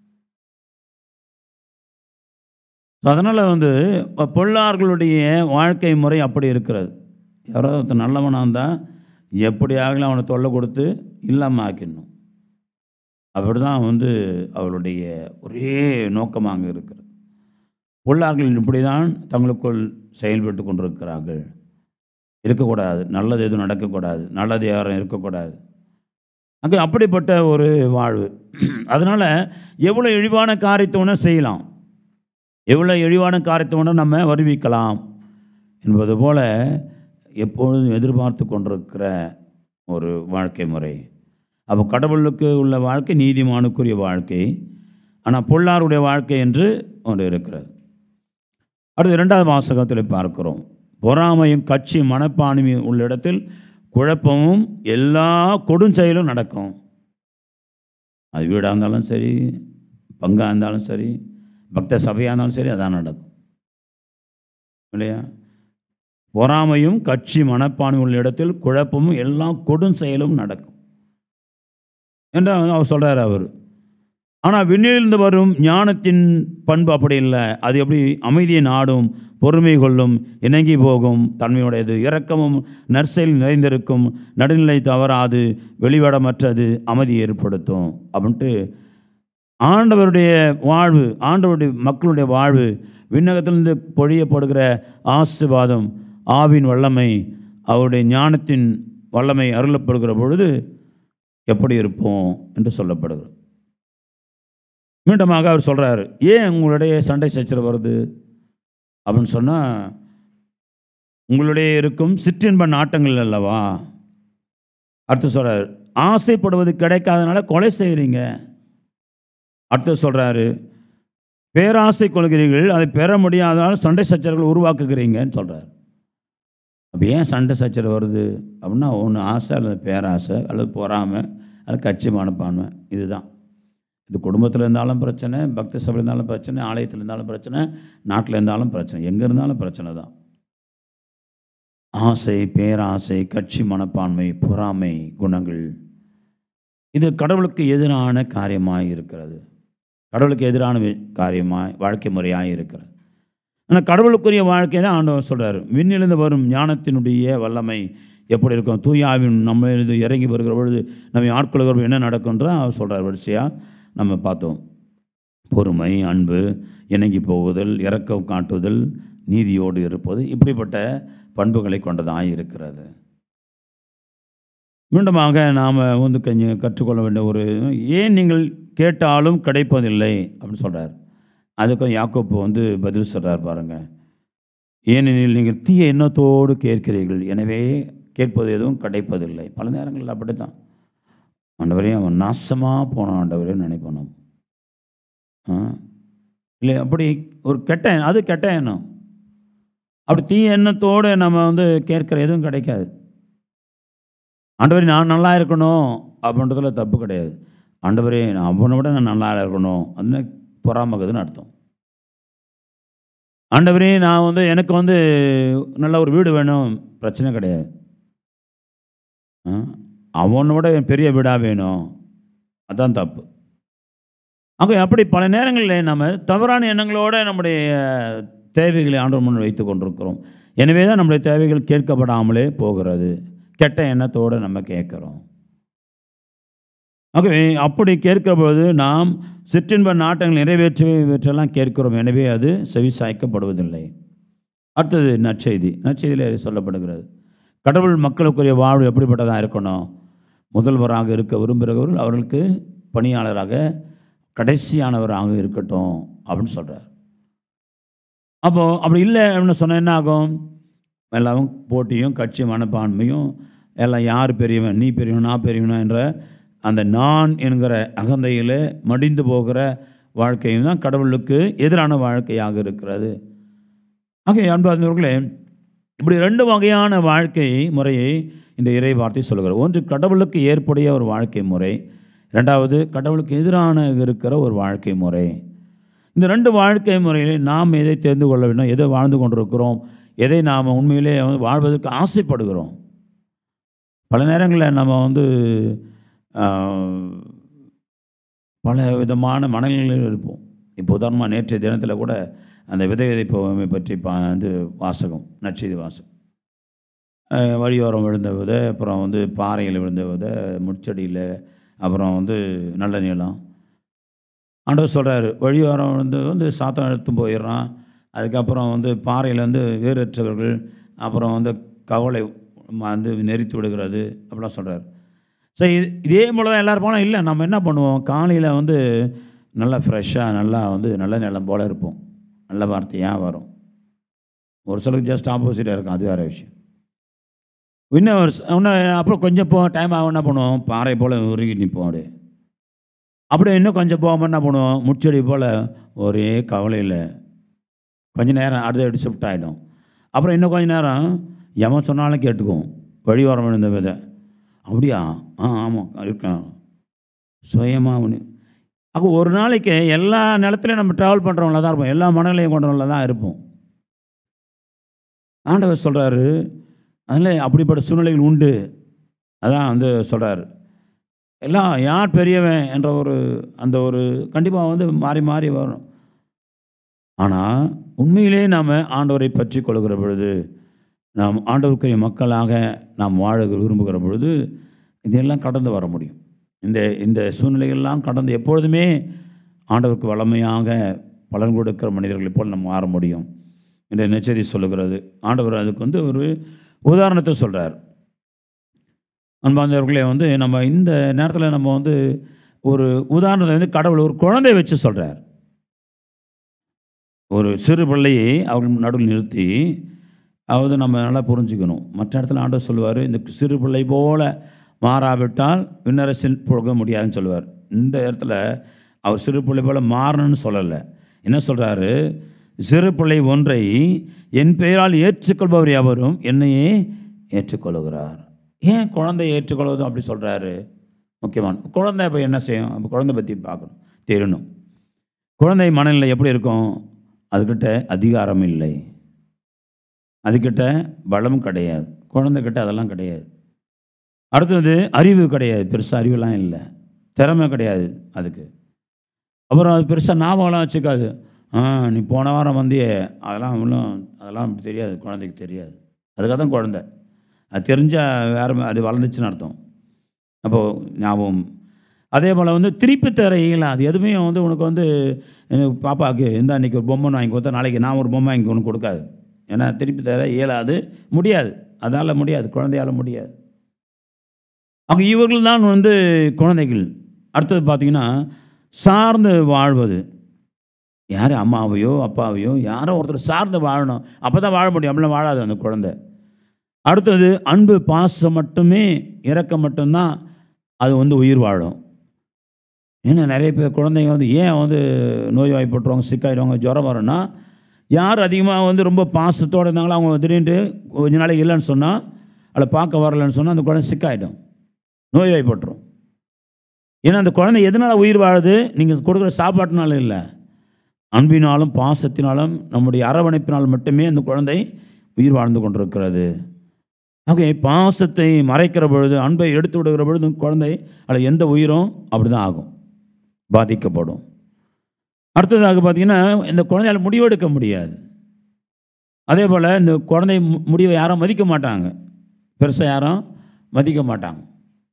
ஸோ அதனால் வந்து இப்போ பொல்லார்களுடைய வாழ்க்கை முறை அப்படி இருக்கிறது யாராவது ஒருத்தன் நல்லவனாக இருந்தால் எப்படியாகலும் அவனை தொல்லை கொடுத்து இல்லாமல் ஆக்கிடணும் அப்படி தான் வந்து அவருடைய ஒரே நோக்கமாக இருக்கிறது பொல்லார்கள் இப்படி தான் தங்களுக்குள் செயல்பட்டு கொண்டிருக்கிறார்கள் இருக்கக்கூடாது நல்லது எதுவும் நடக்கக்கூடாது நல்லது யாரும் இருக்கக்கூடாது அங்கே அப்படிப்பட்ட ஒரு வாழ்வு அதனால் எவ்வளோ இழிவான காரியத்தை வேணா செய்யலாம் எவ்வளோ இழிவான காரியத்தை வேணா நம்ம வருவிக்கலாம் என்பது போல் எப்பொழுதும் எதிர்பார்த்து கொண்டிருக்கிற ஒரு வாழ்க்கை முறை அப்போ கடவுளுக்கு உள்ள வாழ்க்கை நீதிமானுக்குரிய வாழ்க்கை ஆனால் பொல்லாருடைய வாழ்க்கை என்று ஒன்று இருக்கிறது அடுத்து இரண்டாவது வாசகத்தில் பார்க்கிறோம் பொறாமையும் கட்சி மனப்பான்மையும் உள்ள இடத்தில் குழப்பமும் எல்லா கொடுஞ்செயலும் நடக்கும் அது வீடாக இருந்தாலும் சரி பங்காக இருந்தாலும் சரி பக்த சபையாக இருந்தாலும் சரி அதான் நடக்கும் இல்லையா பொறாமையும் கட்சி மனப்பான்மை உள்ள இடத்தில் குழப்பமும் எல்லாம் கொடுஞ்செயலும் நடக்கும் என்று அவர் சொல்கிறார் அவர் ஆனால் விண்ணிலிருந்து வரும் ஞானத்தின் பண்பு அப்படி இல்லை அது எப்படி அமைதியை நாடும் பொறுமை கொள்ளும் இணங்கி போகும் தன்மையுடையது இரக்கமும் நற்செயல் நிறைந்திருக்கும் நடுநிலை தவறாது வெளிவடமற்றது அமைதி ஏற்படுத்தும் அப்படின்ட்டு ஆண்டவருடைய வாழ்வு ஆண்டவருடைய மக்களுடைய வாழ்வு விண்ணகத்திலிருந்து பொழியப்படுகிற ஆசிர்வாதம் ஆவின் வல்லமை அவருடைய ஞானத்தின் வல்லமை அருளப்படுகிற பொழுது எப்படி இருப்போம் என்று சொல்லப்படுகிறது மீண்டுமாக அவர் சொல்கிறாரு ஏன் உங்களுடைய சண்டை சச்சரவு வருது அப்படின்னு சொன்னால் உங்களுடைய இருக்கும் சிற்றின்ப நாட்டங்கள் அல்லவா அடுத்து சொல்கிறார் ஆசைப்படுவது கிடைக்காதனால கொலை செய்கிறீங்க அடுத்து சொல்கிறாரு பேராசை கொள்கிறீர்கள் அதை பெற முடியாதனால சண்டை சச்சரவுகள் உருவாக்குகிறீங்கன்னு சொல்கிறார் அப்போ ஏன் சண்டை சச்சரவு வருது அப்படின்னா ஒன்று ஆசை அல்லது பேராசை அல்லது பொறாமை அல்லது கட்சி மனப்பான்மை இதுதான் இது குடும்பத்தில் இருந்தாலும் பிரச்சனை பக்தி சபையில் இருந்தாலும் பிரச்சனை ஆலயத்தில் இருந்தாலும் பிரச்சனை நாட்டில் இருந்தாலும் பிரச்சனை எங்கே இருந்தாலும் பிரச்சனை தான் ஆசை பேராசை கட்சி மனப்பான்மை பொறாமை குணங்கள் இது கடவுளுக்கு எதிரான காரியமாய் இருக்கிறது கடவுளுக்கு எதிரான வி- காரியமாய் வாழ்க்கை முறையாய் இருக்கிறது ஆனால் கடவுளுக்குரிய வாழ்க்கை தான் ஆண்டவர் சொல்கிறார் விண்ணிலிருந்து வரும் ஞானத்தினுடைய வல்லமை எப்படி இருக்கும் தூயாவின் நம்ம இது இறங்கி வருகிற பொழுது நம்ம ஆட்கொள்கிற என்ன நடக்கும்ன்றத அவர் சொல்கிறார் வரிசையாக நம்ம பார்த்தோம் பொறுமை அன்பு இணங்கி போகுதல் இரக்கம் காட்டுதல் நீதியோடு இருப்பது இப்படிப்பட்ட பண்புகளை கொண்டதாக இருக்கிறது மீண்டுமாக நாம் வந்து கொஞ்சம் கற்றுக்கொள்ள வேண்டிய ஒரு ஏன் நீங்கள் கேட்டாலும் கிடைப்பதில்லை அப்படின்னு சொல்கிறார் அதுக்கும் யாக்கோப்பு வந்து பதில் சொல்கிறார் பாருங்கள் ஏனெனில் நீங்கள் தீய எண்ணத்தோடு கேட்கிறீர்கள் எனவே கேட்பது எதுவும் கிடைப்பதில்லை பல நேரங்களில் அப்படி தான் ஆண்டவரே அவன் நாசமாக போனான் ஆண்டவரே நினைப்போம் நம்ம ஆ இல்லை அப்படி ஒரு கெட்ட அது கெட்ட எண்ணம் அப்படி தீய எண்ணத்தோடு நம்ம வந்து கேட்குற எதுவும் கிடைக்காது ஆண்டவரே நான் நல்லா இருக்கணும் அப்படின்றதுல தப்பு கிடையாது ஆண்டவரே நான் அவனை விட நான் நல்லா இருக்கணும் அது பொறாமக்குதுன்னு அர்த்தம் ஆண்டவரே நான் வந்து எனக்கு வந்து நல்ல ஒரு வீடு வேணும் பிரச்சனை கிடையாது ஆ? அவனை விட பெரிய வீடாக வேணும் அதான் தப்பு ஆக அப்படி பல நேரங்களில் நம்ம தவறான எண்ணங்களோடு நம்முடைய தேவைகளை ஆண்டவர் முன் வைத்து கொண்டிருக்கிறோம் எனவே தான் நம்முடைய தேவைகள் கேட்கப்படாமலே போகிறது கெட்ட எண்ணத்தோடு நம்ம கேட்குறோம் ஆகவே அப்படி கேட்கிற பொழுது நாம் சிற்றின்ப நாட்டங்கள் நிறைவேற்றுவற்றெல்லாம் கேட்கிறோம் எனவே அது செவி சாய்க்கப்படுவதில்லை அடுத்தது நற்செய்தி நற்செய்தியில் சொல்லப்படுகிறது கடவுள் மக்களுக்குரிய வாழ்வு எப்படிப்பட்டதாக இருக்கணும் முதல்வராக இருக்க விரும்புகிறவர்கள் அவர்களுக்கு பணியாளராக கடைசியானவராக இருக்கட்டும் அப்படின்னு சொல்கிறார் அப்போது அப்படி இல்லை அப்படின்னு சொன்னால் என்ன ஆகும் எல்லாம் போட்டியும் கட்சி மனப்பான்மையும் எல்லாம் யார் பெரியவன் நீ பெரியவன் நான் பெரியவனா என்ற அந்த நான் என்கிற அகந்தையில் மடிந்து போகிற வாழ்க்கையும் தான் கடவுளுக்கு எதிரான வாழ்க்கையாக இருக்கிறது ஆக அன்பார்ந்தவர்களே இப்படி ரெண்டு வகையான வாழ்க்கை முறையை இந்த இறை வார்த்தை சொல்கிறார் ஒன்று கடவுளுக்கு ஏற்புடைய ஒரு வாழ்க்கை முறை ரெண்டாவது கடவுளுக்கு எதிரான இருக்கிற ஒரு வாழ்க்கை முறை இந்த ரெண்டு வாழ்க்கை முறையிலே நாம் எதை தெரிந்து கொள்ள வேண்டும் எதை வாழ்ந்து கொண்டிருக்கிறோம் எதை நாம் உண்மையிலே வந்து வாழ்வதற்கு ஆசைப்படுகிறோம் பல நேரங்களில் நம்ம வந்து ஆஹ், பல விதமான மனநிலையில் இருப்போம் இப்போ உதாரணமாக நேற்றைய தினத்தில் கூட அந்த விதை விதைப்பவமை பற்றி பா வந்து வாசகம் நற்செய்தி வாசகம் அஹ் வழியோரம் விழுந்த விதை அப்புறம் வந்து பாறையில் விழுந்த விதை முட்செடியில் அப்புறம் வந்து நல்ல நீளம் ஆண்டவர் சொல்கிறாரு வழியோரம் வந்து வந்து சாத்தம் எடுத்து போயிடுறான் அதுக்கப்புறம் வந்து பாறையில் வந்து வேறற்றவர்கள் அப்புறம் வந்து கவலை வந்து நெறித்து விடுகிறது அப்படிலாம் சொல்கிறார் சரி இது இதே போல் தான் எல்லோரும் போனால் இல்லை நம்ம என்ன பண்ணுவோம் காலையில் வந்து நல்லா ஃப்ரெஷ்ஷாக நல்லா வந்து நல்ல நிலம் போல் இருப்போம் நல்ல வார்த்தையாக வரும் ஒரு சிலருக்கு ஜஸ்ட் ஆப்போசிட்டாக இருக்கும் அது வேறு விஷயம் இன்னும் ஒரு ச- இன்னும் அப்புறம் கொஞ்சம் போ டைம் ஆகும் என்ன பண்ணுவோம் பாறை போல் உருகி நிற்போம் அப்படியே அப்படியே இன்னும் கொஞ்சம் போகாமல் என்ன பண்ணுவோம் முச்செடி போல் ஒரே கவலையில் கொஞ்ச நேரம் அடுத்த ஷிஃப்ட் ஆகிடும் அப்புறம் இன்னும் கொஞ்ச நேரம் எவன் சொன்னாலும் கேட்டுக்குவோம் வழி வர விழுந்த விதை அப்படியா ஆ ஆமாம் இருக்கேன் சுயமாக ஒன்று அப்போ ஒரு நாளைக்கு எல்லா நிலத்துலையும் நம்ம ட்ராவல் பண்ணுறவங்கள தான் இருப்போம் எல்லா மனநிலையும் கொண்டவங்கள தான் இருப்போம் ஆண்டவர் சொல்கிறாரு அதில் அப்படிப்பட்ட சூழ்நிலைகள் உண்டு அதான் வந்து சொல்கிறார் எல்லாம் யார் பெரியவன் என்ற ஒரு அந்த ஒரு கண்டிப்பாக வந்து மாறி மாறி வரும் ஆனால் உண்மையிலே நாம் ஆண்டவரை பற்றி கொள்கிற பொழுது நாம் ஆண்டவருக்குரிய மக்களாக நாம் வாழ விரும்புகிற பொழுது இதெல்லாம் கடந்து வர முடியும் இந்த இந்த சூழ்நிலைகள்லாம் கடந்து எப்பொழுதுமே ஆண்டவருக்கு வளமையாக பலன் கொடுக்கிற மனிதர்களைப் போல் நம்ம மாற முடியும் என்ற நெச்சரி சொல்லுகிறது ஆண்டவர் அதுக்கு வந்து ஒரு உதாரணத்தை சொல்கிறார் அன்பாந்தவர்களே வந்து நம்ம இந்த நேரத்தில் நம்ம வந்து ஒரு உதாரணத்தை வந்து கடவுள் ஒரு குழந்தையை வச்சு சொல்கிறார் ஒரு சிறு பிள்ளையை அவர்கள் நடுவில் நிறுத்தி அதாவது நம்ம நல்லா புரிஞ்சுக்கணும் மற்ற இடத்துல ஆண்டவர் சொல்லுவார் இந்த சிறு பிள்ளை போல மாறாவிட்டால் விண்ணரசில் போக முடியாதுன்னு சொல்லுவார் இந்த இடத்துல அவர் சிறு பிள்ளை போல மாறணும்னு சொல்லலை என்ன சொல்கிறாரு சிறு பிள்ளை ஒன்றை என் பெயரால் ஏற்றுக்கொள்பவர் எவரும் என்னையே ஏற்றுக்கொள்கிறார் ஏன் குழந்தை ஏற்றுக்கொள்வதும் அப்படி சொல்கிறாரு முக்கியமான குழந்தை இப்போ என்ன செய்யும் அப்போ குழந்தை பற்றி பார்க்கணும் தெரியணும் குழந்தை மனநிலை எப்படி இருக்கும் அதுக்கிட்ட அதிகாரம் இல்லை அதுக்கிட்ட பலம் கிடையாது குழந்தைகிட்ட அதெல்லாம் கிடையாது அடுத்தது அறிவு கிடையாது பெருசாக அறிவுலாம் இல்லை திறமை கிடையாது அதுக்கு அப்புறம் அது பெருசாக ஞாபகம்லாம் வச்சுக்காது ஆ நீ போன வாரம் வந்தியே அதெல்லாம் ஒன்றும் அதெல்லாம் அப்படி தெரியாது குழந்தைக்கு தெரியாது அதுக்காக தான் குழந்தை அது தெரிஞ்சால் வேறு அது வளர்ந்துச்சுன்னு அர்த்தம் அப்போது ஞாபகம் அதே போல் வந்து திருப்பி தர இயலாம் அது எதுவுமே வந்து உனக்கு வந்து எனக்கு பாப்பாவுக்கு இந்த அன்றைக்கி ஒரு பொம்மை வாங்கி கொடுத்தா நாளைக்கு நான் ஒரு பொம்மை வாங்கி ஒன்று கொடுக்காது ஏன்னா திருப்பி தர இயலாது முடியாது அதால் முடியாது குழந்தையால் முடியாது அவங்க இவர்கள் தான் வந்து குழந்தைகள் அடுத்தது பார்த்திங்கன்னா சார்ந்து வாழ்வது யார் அம்மாவையோ அப்பாவையோ யாரோ ஒருத்தர் சார்ந்து வாழணும் அப்போ தான் வாழ முடியும் அப்படிலாம் வாழாது அந்த குழந்தை அடுத்தது அன்பு பாசம் மட்டுமே இறக்கம் மட்டும்தான் அது வந்து உயிர் வாழும் ஏன்னா நிறைய பேர் குழந்தைங்க வந்து ஏன் வந்து நோய்வாய்ப்பட்டுருவாங்க சிக்காயிடுவாங்க ஜுரம் வரும்னா யார் அதிகமாக வந்து ரொம்ப பாசத்தோடு இருந்தாங்களோ அவங்க திடீர்னு கொஞ்ச நாளைக்கு இல்லைன்னு சொன்னால் அதில் பார்க்க வரலன்னு சொன்னால் அந்த குழந்தை சிக்காயிடும் நோய்வாய்ப்பட்டுரும் ஏன்னா அந்த குழந்தை எதனால் உயிர் வாழுது நீங்கள் கொடுக்குற சாப்பாட்டினால இல்லை அன்பினாலும் பாசத்தினாலும் நம்முடைய அரவணைப்பினால் மட்டுமே அந்த குழந்தை உயிர் வாழ்ந்து கொண்டிருக்கிறது ஆகவே பாசத்தை மறைக்கிற பொழுது அன்பை எடுத்து விடுகிற பொழுது குழந்தை அதில் எந்த உயிரும் அப்படி தான் ஆகும் பாதிக்கப்படும் அடுத்ததாக பார்த்தீங்கன்னா இந்த குழந்தையால் முடிவெடுக்க முடியாது அதே போல் இந்த குழந்தை மு- முடிவை யாரும் மதிக்க மாட்டாங்க பெருசாக யாரும் மதிக்க மாட்டாங்க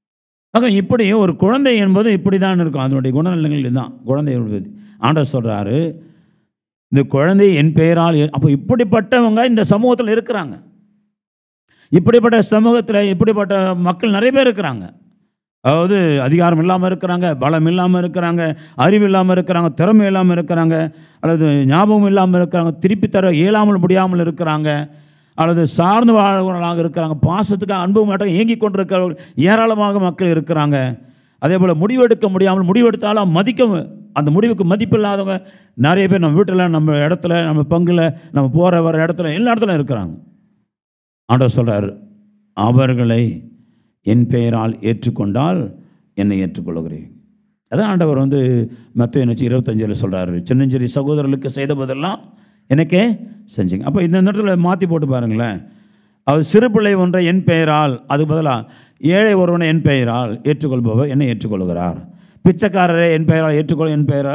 ஆக இப்படி ஒரு குழந்தை என்பது இப்படி தான் இருக்கும் அதனுடைய குணநலங்கள் இதுதான் குழந்தை என்பது ஆண்டவர் சொல்கிறாரு இந்த குழந்தை என் பெயரால் எ- அப்போ இப்படிப்பட்டவங்க இந்த சமூகத்தில் இருக்கிறாங்க இப்படிப்பட்ட சமூகத்தில் இப்படிப்பட்ட மக்கள் நிறைய பேர் இருக்கிறாங்க அதாவது அதிகாரம் இல்லாமல் இருக்கிறாங்க பலம் இல்லாமல் இருக்கிறாங்க அறிவு இல்லாமல் இருக்கிறாங்க திறமை இல்லாமல் இருக்கிறாங்க அல்லது ஞாபகம் இல்லாமல் இருக்கிறாங்க திருப்பி தர இயலாமல் முடியாமல் இருக்கிறாங்க அல்லது சார்ந்து வாழ்வர்களாக இருக்கிறாங்க பாசத்துக்கு அன்பு மாட்டம் ஏங்கி கொண்டிருக்கிறவர்கள் ஏராளமாக மக்கள் இருக்கிறாங்க அதே போல் முடிவெடுக்க முடியாமல் முடிவெடுத்தாலும் மதிக்க அந்த முடிவுக்கு மதிப்பு இல்லாதவங்க நிறைய பேர் நம்ம வீட்டில் நம்ம இடத்துல நம்ம பங்கில் நம்ம போகிற வர இடத்துல எல்லா இடத்துல இருக்கிறாங்க ஆண்டவர் சொல்கிறார் அவர்களை என் பெயரால் ஏற்றுக்கொண்டால் என்னை ஏற்றுக்கொள்கிறேன் அதான் ஆண்டவர் வந்து மற்ற என்ன இருபத்தஞ்சில் சொல்கிறாரு சின்னஞ்சிறி சகோதரர்களுக்கு செய்த போதெல்லாம் எனக்கே செஞ்சீங்க அப்போ இந்த நேரத்தில் மாற்றி போட்டு பாருங்களேன் அவர் சிறு பிள்ளை ஒன்றை என் பெயரால் அது பதிலாக ஏழை ஒருவனை என் பெயரால் ஏற்றுக்கொள்பவர் என்னை ஏற்றுக்கொள்கிறார் பிச்சைக்காரரை என் பெயரால் ஏற்றுக்கொள் என் பெயரால்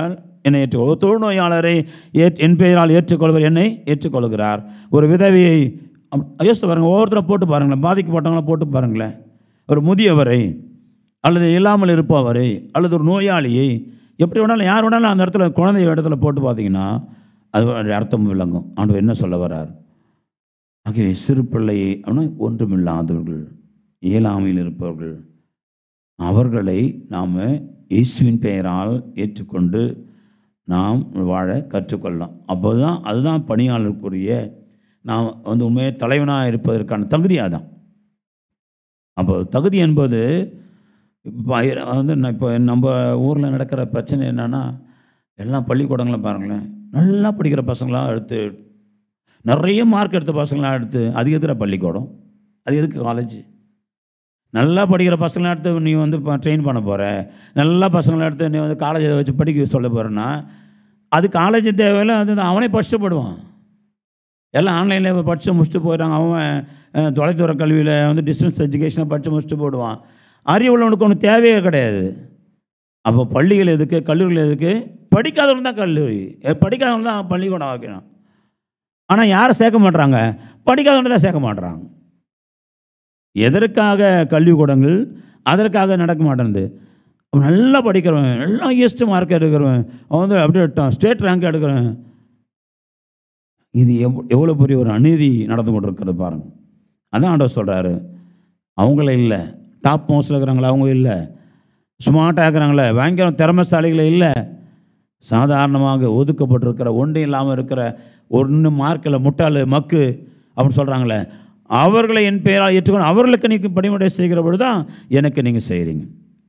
என்னை ஏற்றுக்கொள் ஒரு தொழுநோயாளரை ஏற் என் பெயரால் ஏற்றுக்கொள்வர் என்னை ஏற்றுக்கொள்கிறார் ஒரு விதவையை அம்- யோசித்து பாருங்கள் ஒவ்வொருத்தரை போட்டு பாருங்களேன் பாதிக்கப்பட்டவங்கள போட்டு பாருங்களேன் ஒரு முதியவரை அல்லது இல்லாமல் இருப்பவரை அல்லது ஒரு நோயாளியை எப்படி வேணாலும் யார் வேணாலும் அந்த இடத்துல குழந்தை இடத்துல போட்டு பார்த்தீங்கன்னா அது ஒரு அர்த்தம் விளங்கும் ஆண்டவர் என்ன சொல்ல வர்றார் ஆகிய சிறு பிள்ளையை அப்படின்னா ஒன்றுமில்லாதவர்கள் இயலாமையில் இருப்பவர்கள் அவர்களை நாம் இயேசுவின் பெயரால் ஏற்றுக்கொண்டு நாம் வாழ கற்றுக்கொள்ளலாம் அப்போ தான் அதுதான் பணியாளருக்குரிய நாம் வந்து உண்மையே தலைவனாக இருப்பதற்கான தகுதியாக தான் அப்போ தகுதி என்பது இப்போ வந்து நான் இப்போ நம்ம ஊரில் நடக்கிற பிரச்சனை என்னென்னா எல்லாம் பள்ளிக்கூடங்களும் பாருங்களேன் நல்லா படிக்கிற பசங்களாம் எடுத்து நிறைய மார்க் எடுத்த பசங்களாம் எடுத்து அது எதுக்குற பள்ளிக்கூடம் அது எதுக்கு காலேஜ் நல்லா படிக்கிற பசங்களாம் எடுத்து நீ வந்து ட்ரெயின் பண்ண போகிற நல்லா பசங்களாம் எடுத்து நீ வந்து காலேஜை வச்சு படிக்க சொல்ல போகிறேன்னா அது காலேஜ் தேவையில்ல அது அவனே படிச்சுப்படுவான் எல்லாம் ஆன்லைனில் படித்து முடிச்சுட்டு போயிடுறாங்க அவன் அஹ், தொலைதூர கல்வியில் வந்து டிஸ்டன்ஸ் எஜுகேஷனை படித்து முடிச்சுட்டு போடுவான் அறிவுள்ளவனுக்கு ஒன்றும் தேவையே கிடையாது அப்போ பள்ளிகள் எதுக்கு கல்லூரிகள் எதுக்கு படிக்காதவங்க தான் கல்லூரி எ, படிக்காதவங்க தான் பள்ளிக்கூடம் வைக்கணும் ஆனால் யாரை சேர்க்க மாட்றாங்க படிக்காதவங்க தான் சேர்க்க மாட்றாங்க எதற்காக கல்விக்கூடங்கள் அதற்காக நடக்க மாட்டேங்குது அவன் நல்லா படிக்கிறவன் நல்லா ஹையஸ்ட் மார்க் எடுக்கிறவன் அவன் வந்து அப்படியே ஸ்டேட் ரேங்க் எடுக்கிறவன் இது எவ் எவ்வளோ பெரிய ஒரு அநீதி நடந்து கொண்டிருக்கிறது பாருங்க அதான் ஆண்டவர் சொல்கிறாரு அவங்கள இல்லை டாப் மோஸ்டில் இருக்கிறாங்களா அவங்க இல்லை ஸ்மார்ட்டாக இருக்கிறாங்களே பயங்கர திறமைசாலிகளே இல்லை சாதாரணமாக ஒதுக்கப்பட்டிருக்கிற ஒன்றும் இல்லாமல் இருக்கிற ஒன்று மார்க்கில் முட்டாள் மக்கு அப்படின்னு சொல்கிறாங்களே அவர்களை என் பெயரால் ஏற்றுக்கொண்டு அவர்களுக்கு நீங்கள் பணிமுறை செய்கிற பொழுது தான் எனக்கு நீங்கள் செய்கிறீங்க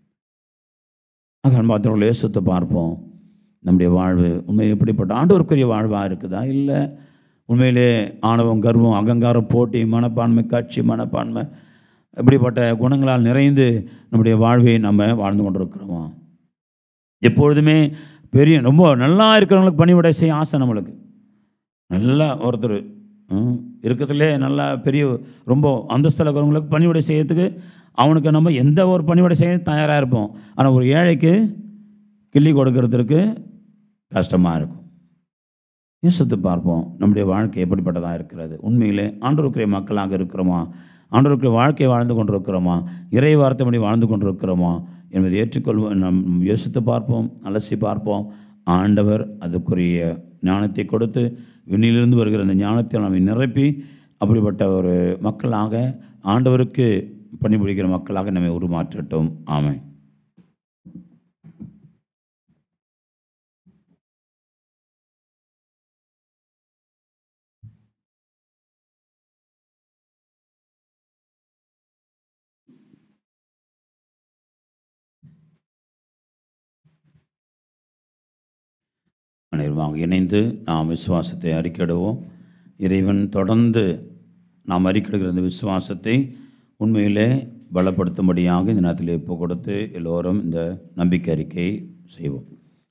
ஆக அன்பாத்தவர்கள் இயேசுத்தை பார்ப்போம் நம்முடைய வாழ்வு உண்மை எப்படிப்பட்ட ஆண்டவருக்குரிய வாழ்வாக இருக்குதா இல்லை உண்மையிலே ஆணவம் கர்வம் அகங்காரம் போட்டி மனப்பான்மை காட்சி மனப்பான்மை இப்படிப்பட்ட குணங்களால் நிறைந்து நம்முடைய வாழ்வை நம்ம வாழ்ந்து கொண்டிருக்கிறோமா எப்பொழுதுமே பெரிய ரொம்ப நல்லா இருக்கிறவங்களுக்கு பணிவிடை செய்ய ஆசை நம்மளுக்கு நல்லா ஒருத்தர் ம், இருக்கிறதுலே நல்லா பெரிய ரொம்ப அந்தஸ்தில் இருக்கிறவங்களுக்கு பணிவிடை செய்யறதுக்கு அவனுக்கு நம்ம எந்த ஒரு பணிவிடை செய்ய தயாராக இருப்போம் ஆனால் ஒரு ஏழைக்கு கிள்ளி கொடுக்கறதுக்கு கஷ்டமாக இருக்கும் யோசித்து பார்ப்போம் நம்முடைய வாழ்க்கை எப்படிப்பட்டதாக இருக்கிறது உண்மையிலே ஆண்டவருக்குரிய மக்களாக இருக்கிறோமா ஆண்டவருக்குரிய வாழ்க்கை வாழ்ந்து கொண்டிருக்கிறோமா இறை வார்த்தைப்படி வாழ்ந்து கொண்டிருக்கிறோமா என்பதை ஏற்றுக்கொள்வோம் நம் யோசித்து பார்ப்போம் அலசி பார்ப்போம் ஆண்டவர் அதுக்குரிய ஞானத்தை கொடுத்து விண்ணிலிருந்து வருகிற அந்த ஞானத்தை நம்மை நிரப்பி அப்படிப்பட்ட ஒரு மக்களாக ஆண்டவருக்கு பணிபுரிகிற மக்களாக நம்மை உருமாற்றட்டும் ஆமென் அனைவருமாக இணைந்து நாம் விசுவாசத்தை அறிக்கையிடுவோம் இறைவன் தொடர்ந்து நாம் அறிக்கையிடுகிற இந்த விசுவாசத்தை உண்மையிலே பலப்படுத்தும்படியாக இந்த நேரத்தில் இப்போ கொடுத்து எல்லோரும் இந்த நம்பிக்கை அறிக்கையை செய்வோம்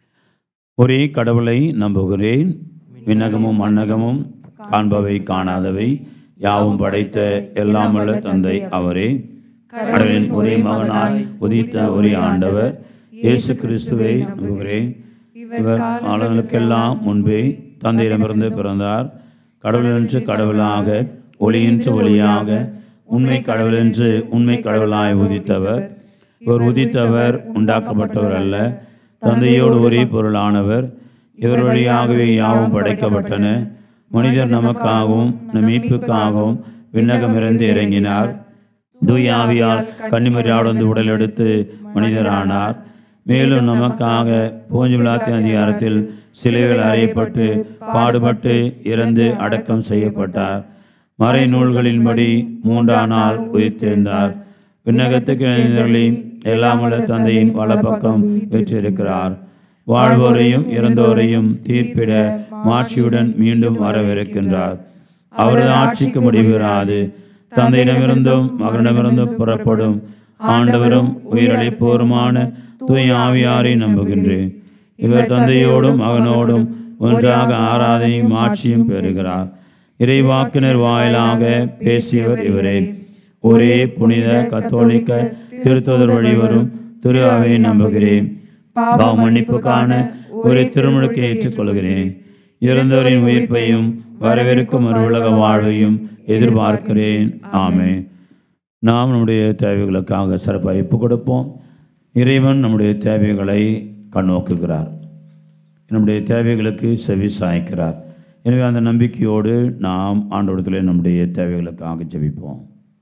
ஒரே கடவுளை நம்புகிறேன் விண்ணகமும் மண்ணகமும் காண்பவை காணாதவை யாவும் படைத்த எல்லாமல்ல தந்தை அவரே கடவுளின் ஒரே மகனாய் உதித்த ஒரே ஆண்டவர் இயேசு கிறிஸ்துவை நம்புகிறேன் இவர் ஆளுநருக்கெல்லாம் முன்பே தந்தையிடமிருந்து பிறந்தார் கடவுளென்று கடவுளாக ஒளியென்று ஒளியாக உண்மை கடவுளென்று உண்மை கடவுளாய் உதித்தவர் இவர் உதித்தவர் உண்டாக்கப்பட்டவர் அல்ல தந்தையோடு ஒரே பொருளானவர் இவர் வழியாகவே யாவும் படைக்கப்பட்டன மனிதர் நமக்காகவும் நம் மீட்புக்காகவும் விண்ணகமிருந்து இறங்கினார் தூய ஆவியால் கன்னிமரியாடந்து உடல் எடுத்து மனிதரானார் மேலும் நமக்காக பூஞ்சுலாத்தின் அதிகாரத்தில் சிலைகள் அறையப்பட்டு பாடுபட்டு இறந்து அடக்கம் செய்யப்பட்டார் மறை நூல்களின்படி மூன்றாம் நாள் உயிர்த்தெழுந்தார் விண்ணகத்துக்கு இணைந்தவர்களின் எல்லாமல்ல தந்தையின் வலப்பக்கம் பெற்றிருக்கிறார் வாழ்வோரையும் இறந்தோரையும் தீர்ப்பிட மாட்சியுடன் மீண்டும் வரவிருக்கின்றார் அவரது ஆட்சிக்கு முடிவிராது தந்தையிடமிருந்தும் மகனிடமிருந்தும் புறப்படும் ஆண்டவரும் உயிரழைப்போருமான தூய ஆவியாரை நம்புகின்றேன் இவர் தந்தையோடும் மகனோடும் ஒன்றாக ஆராதனையும் ஆட்சியும் பெறுகிறார் இறைவாக்கினர் வாயிலாக பேசியவர் இவரே ஒரே புனித கத்தோலிக்க திருத்தொதர் வழிவரும் திரு அவையை நம்புகிறேன் பாவ மன்னிப்புக்கான ஒரு திருமுழுக்கு ஏற்றுக்கொள்கிறேன் இறந்தவரின் உயிர்ப்பையும் வரவிருக்கும் ஒரு உலக வாழ்வையும் எதிர்பார்க்கிறேன் ஆமே நாம் நம்முடைய தேவைகளுக்காக சிறப்பாக ஒப்பு கொடுப்போம் இறைவன் நம்முடைய தேவைகளை கண்ணோக்குகிறார் நம்முடைய தேவைகளுக்கு செவி சாய்க்கிறார் எனவே அந்த நம்பிக்கையோடு நாம் ஆண்டவரத்தில் நம்முடைய தேவைகளுக்காக ஜெபிப்போம்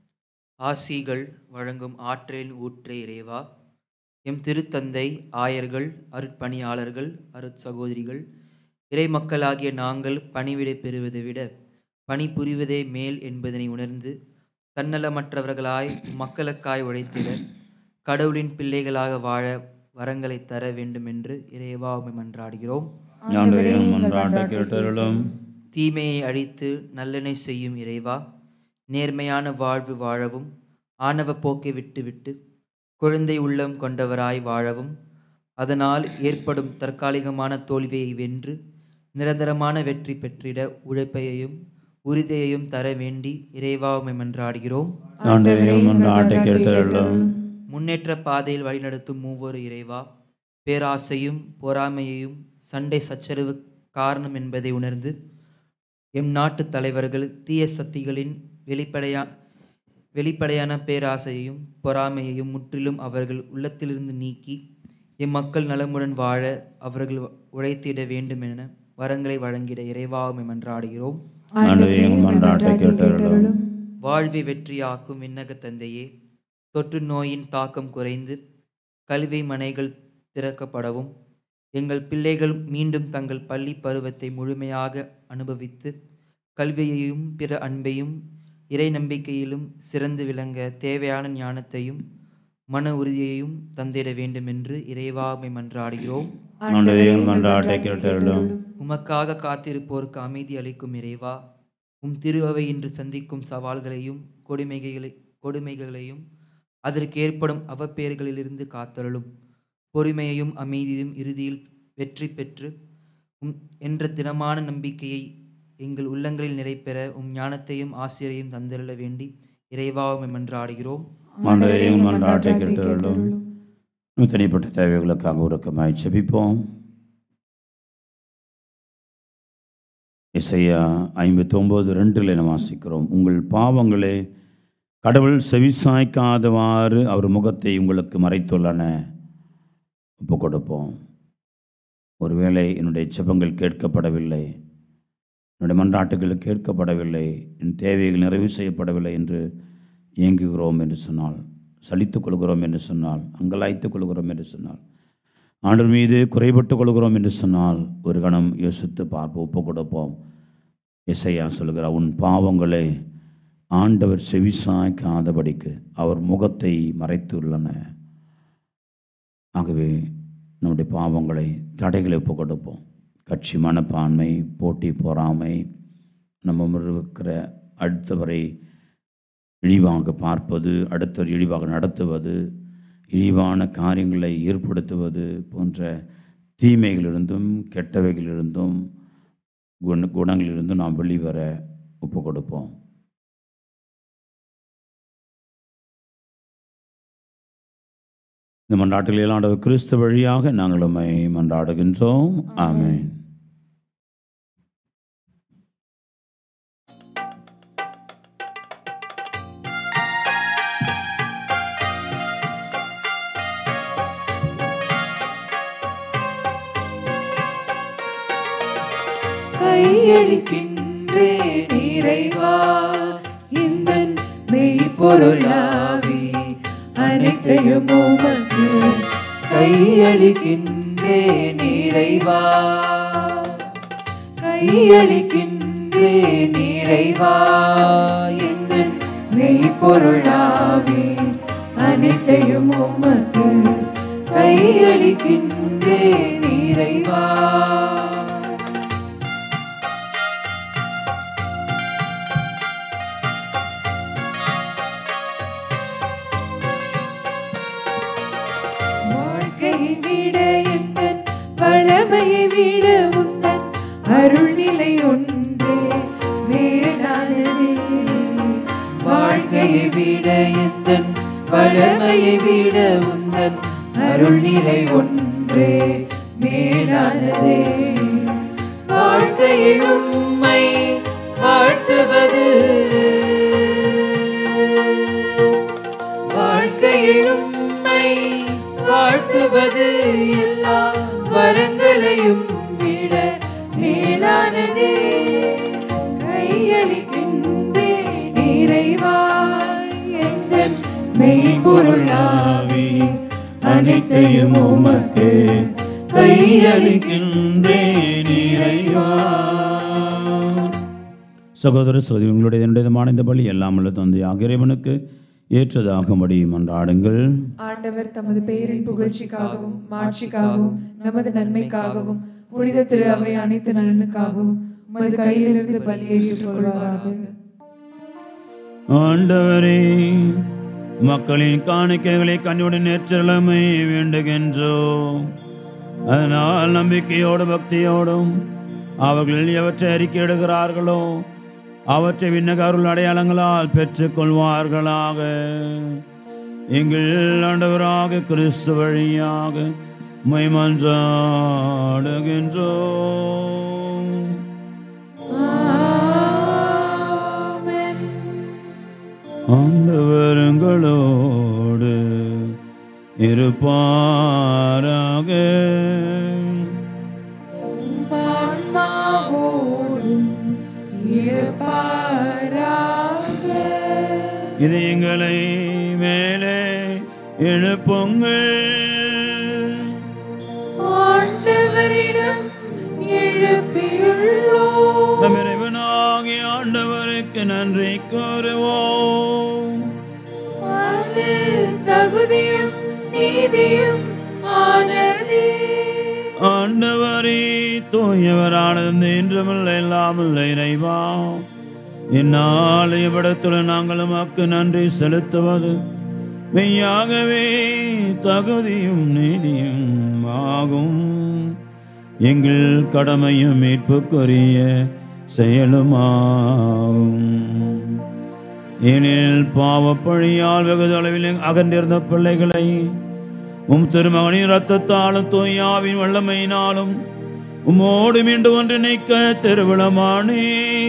ஆசிகள் வழங்கும் ஆற்றலின் ஊற்றே இறைவா எம் திருத்தந்தை ஆயர்கள் அருட்பணியாளர்கள் அருட்சகோதரிகள் இறைமக்களாகிய நாங்கள் பணிவிடை பெறுவதை விட பணிபுரிவதே மேல் என்பதனை உணர்ந்து தன்னலமற்றவர்களாய் மக்களுக்காய் உழைத்திட கடவுளின் பிள்ளைகளாக வாழ வரங்களை தர வேண்டும் என்று இறைவா உம்மை மன்றாடுகிறோம் ஆண்டவரே மன்றாட்ட கேட்டருளும் தீமையை அழித்து நல்லனை செய்யும் இறைவா நேர்மையான வாழ்வு வாழவும் ஆணவ போக்கை விட்டுவிட்டு குழந்தை உள்ளம் கொண்டவராய் வாழவும் அதனால் ஏற்படும் தற்காலிகமான தோல்வியை வென்று நிரந்தரமான வெற்றி பெற்றிட உழைப்பையும் உறுதியையும் தர வேண்டி இறைவா உம்மை மன்றாடுகிறோம் ஆண்டவரே மன்றாட்ட கேட்டருளும் முன்னேற்ற பாதையில் வழிநடத்தும் மூவொரு இறைவா பேராசையும் பொறாமையையும் சண்டை சச்சரவு காரணம் என்பதை உணர்ந்து எம் நாட்டு தலைவர்கள் தீய சக்திகளின் வெளிப்படையா வெளிப்படையான பேராசையையும் பொறாமையையும் முற்றிலும் அவர்கள் உள்ளத்திலிருந்து நீக்கி எம் மக்கள் நலமுடன் வாழ அவர்கள் உழைத்திட வேண்டும் என வரங்களை வழங்கிட இறைவாவுமை மன்றாடுகிறோம் ஆண்டவரே மன்றாட்ட கேட்டருளும் வாழ்வை வெற்றியாக்கும் விண்ணக தந்தையே தொற்று நோயின் தாக்கம் குறைந்து கல்வி மனைகள் திறக்கப்படவும் எங்கள் பிள்ளைகள் மீண்டும் தங்கள் பள்ளி பருவத்தை முழுமையாக அனுபவித்து கல்வியையும் பிற அன்பையும் இறை நம்பிக்கையிலும் சிறந்து விளங்க தேவையான ஞானத்தையும் மன உறுதியையும் தந்திட வேண்டும் என்று இறைவாமை மன்றாடுகிறோம் ஆண்டவரே மன்றாட்ட கேட்டருளும் உமக்காக காத்திருப்போருக்கு அமைதி அளிக்கும் இறைவா உம் திரு அவை இன்று சந்திக்கும் சவால்களையும் கொடுமைகளை கொடுமைகளையும் அதற்கு ஏற்படும் அவப்பெயர்களிலிருந்து காத்தருளும் பொறுமையையும் அமைதியும் இறுதியில் வெற்றி பெற்று உம் என்ற திடமான நம்பிக்கையை எங்கள் உள்ளங்களில் நிறைப்பெற உம் ஞானத்தையும் ஆசிரியரையும் தந்தருள வேண்டி இறைவாவை மன்றாடுகிறோம் ஆண்டவரே மன்றாட்ட கேட்டருளும் நம்ம தனிப்பட்ட தேவைகளுக்காக உறக்கமாய் செபிப்போம் இசையா ஐம்பத்தி ஒம்பது ரெண்டில் நம்ம வாசிக்கிறோம் உங்கள் பாவங்களே கடவுள் செவிசாய்க்காதவாறு அவர் முகத்தை உங்களுக்கு மறைத்துள்ளன ஒப்பு கொடுப்போம் ஒருவேளை என்னுடைய ஜெபங்கள் கேட்கப்படவில்லை என்னுடைய மன்றாட்டுகள் கேட்கப்படவில்லை என் தேவைகள் நிறைவு செய்யப்படவில்லை என்று இயங்குகிறோம் என்று சொன்னால் சலித்துக் கொள்கிறோம் என்று சொன்னால் அங்கலாய்த்துக் கொள்கிறோம் என்று சொன்னால் ஆண்டவர் மீது குறைபட்டு கொள்கிறோம் என்று சொன்னால் ஒரு கணம் யோசித்து பார்ப்போம் ஒப்பு கொடுப்போம் இசையா சொல்கிறார் உன் பாவங்களே ஆண்டவர் செவிசாய்க்காதபடிக்கு அவர் முகத்தை மறைத்துள்ளன ஆகவே நம்முடைய பாவங்களை தடைகளை ஒப்பு கொடுப்போம் கட்சி மனப்பான்மை போட்டி பொறாமை நம்ம இருக்கிற அடுத்தவரை இழிவாக பார்ப்பது அடுத்தவர் இழிவாக நடத்துவது இழிவான காரியங்களை ஏற்படுத்துவது போன்ற தீமைகளிலிருந்தும் கெட்டவைகளிலிருந்தும் குண குணங்களிலிருந்தும் நாம் வெளிவர ஒப்பு கொடுப்போம் இந்த மன்றாட்டுகளில் ஆண்டவர் கிறிஸ்து வழியாக நாங்கள் உம்மை மன்றாடுகின்றோம் ஆமென் கையளிக்கின்றேன் இறைவா இந்த மெய்ப்பொருளாவி அனைத்தையும் உமக்கு கையளிக்கின்றேன் இறைவா கையளிக்கின்றேன் இறைவா இந்த மெய்ப்பொருளாவி அனைத்தையும் உமக்கு கையளிக்கின்றேன் இறைவா வாழ்க்கையை விட எந்தன் வளமையை விட உந்தன் அருள்நிலை ஒன்றே மேலானதே வாழ்க்கையை விட எந்தன் வளமையை விட உந்தன் அருள்நிலை ஒன்றே மேலானதே வாழ்க்கையில் உம்மை வாழ்த்துவது வாழ்க்கையில் உம்மை வாழ்த்துவது எல்லா வரங்களையும் விட மேலானதே கையளிக்கின்றேன் இறைவாய் எந்தன் மெய்ப்பொருளாவி அனைத்தையும் உமக்கு கையளிக்கின்றேன் இறைவா சகோதர சகோதரி உங்களுடைய என்னுடையதுமான இந்த பலி எல்லாம் உள்ள தந்தையாக இறைவனுக்கு ஏற்றதாகும்படி மன்றாடுங்கள் ஆண்டவர் தமது பெயரின் புகழ்ச்சிக்காகவும் மாட்சிக்காகவும் நமது நன்மைக்காகவும் புனித திரு அவை அனைத்து நலனுக்காகவும் உமது கையிலிருந்து பலியை ஏற்றுக்கொள்வாராக ஆண்டவரே மக்களின் காணிக்கைகளை கண்ணுடன் நேற்றலமை வேண்டுகின்றோ அதனால் நம்பிக்கையோடு பக்தியோடும் அவர்கள் எவற்றை அறிக்கையிடுகிறார்களோ அவற்றை விண்ணக அருள் அடையாளங்களால் பெற்றுக்கொள்வார்களாக எங்கள் ஆண்டவராக கிறிஸ்து வழியாக மைமன்றாடுகின்றோம் ஆண்டவருங்களோடு இருப்பாராக ஆன்மாவோடும் இருப்பாராக இது எங்களை மேலே எழுப்புங்கள் ஆண்டவரிடம் எழுப்பியுள்ளோம் நம் இறைவனாகிய ஆண்டவருக்கு நன்றி கூறுவோம் அது தகுதியும் நீதியும் ஆனதே ஆண்டவரே தூயவரானது என்றுமில்ல இல்லாமல் இறைவா இந்நாள் இவ்விடத்தில் நாங்கள் உமக்கு நன்றி செலுத்துவது மெய்யாகவே தகுதியும் நீதியும் ஆகும் எங்கள் கடமையும் மீட்புக்குரிய செயலுமாகும் ஏனெனில் பாவப்பழியால் வெகு தொலைவில் அகன்றிருந்த பிள்ளைகளை உம் திருமகனின் இரத்தத்தாலும் தூயாவின் வல்லமையினாலும் உம்மோடு மீண்டும் ஒன்றிணைக்க திருவிழமானே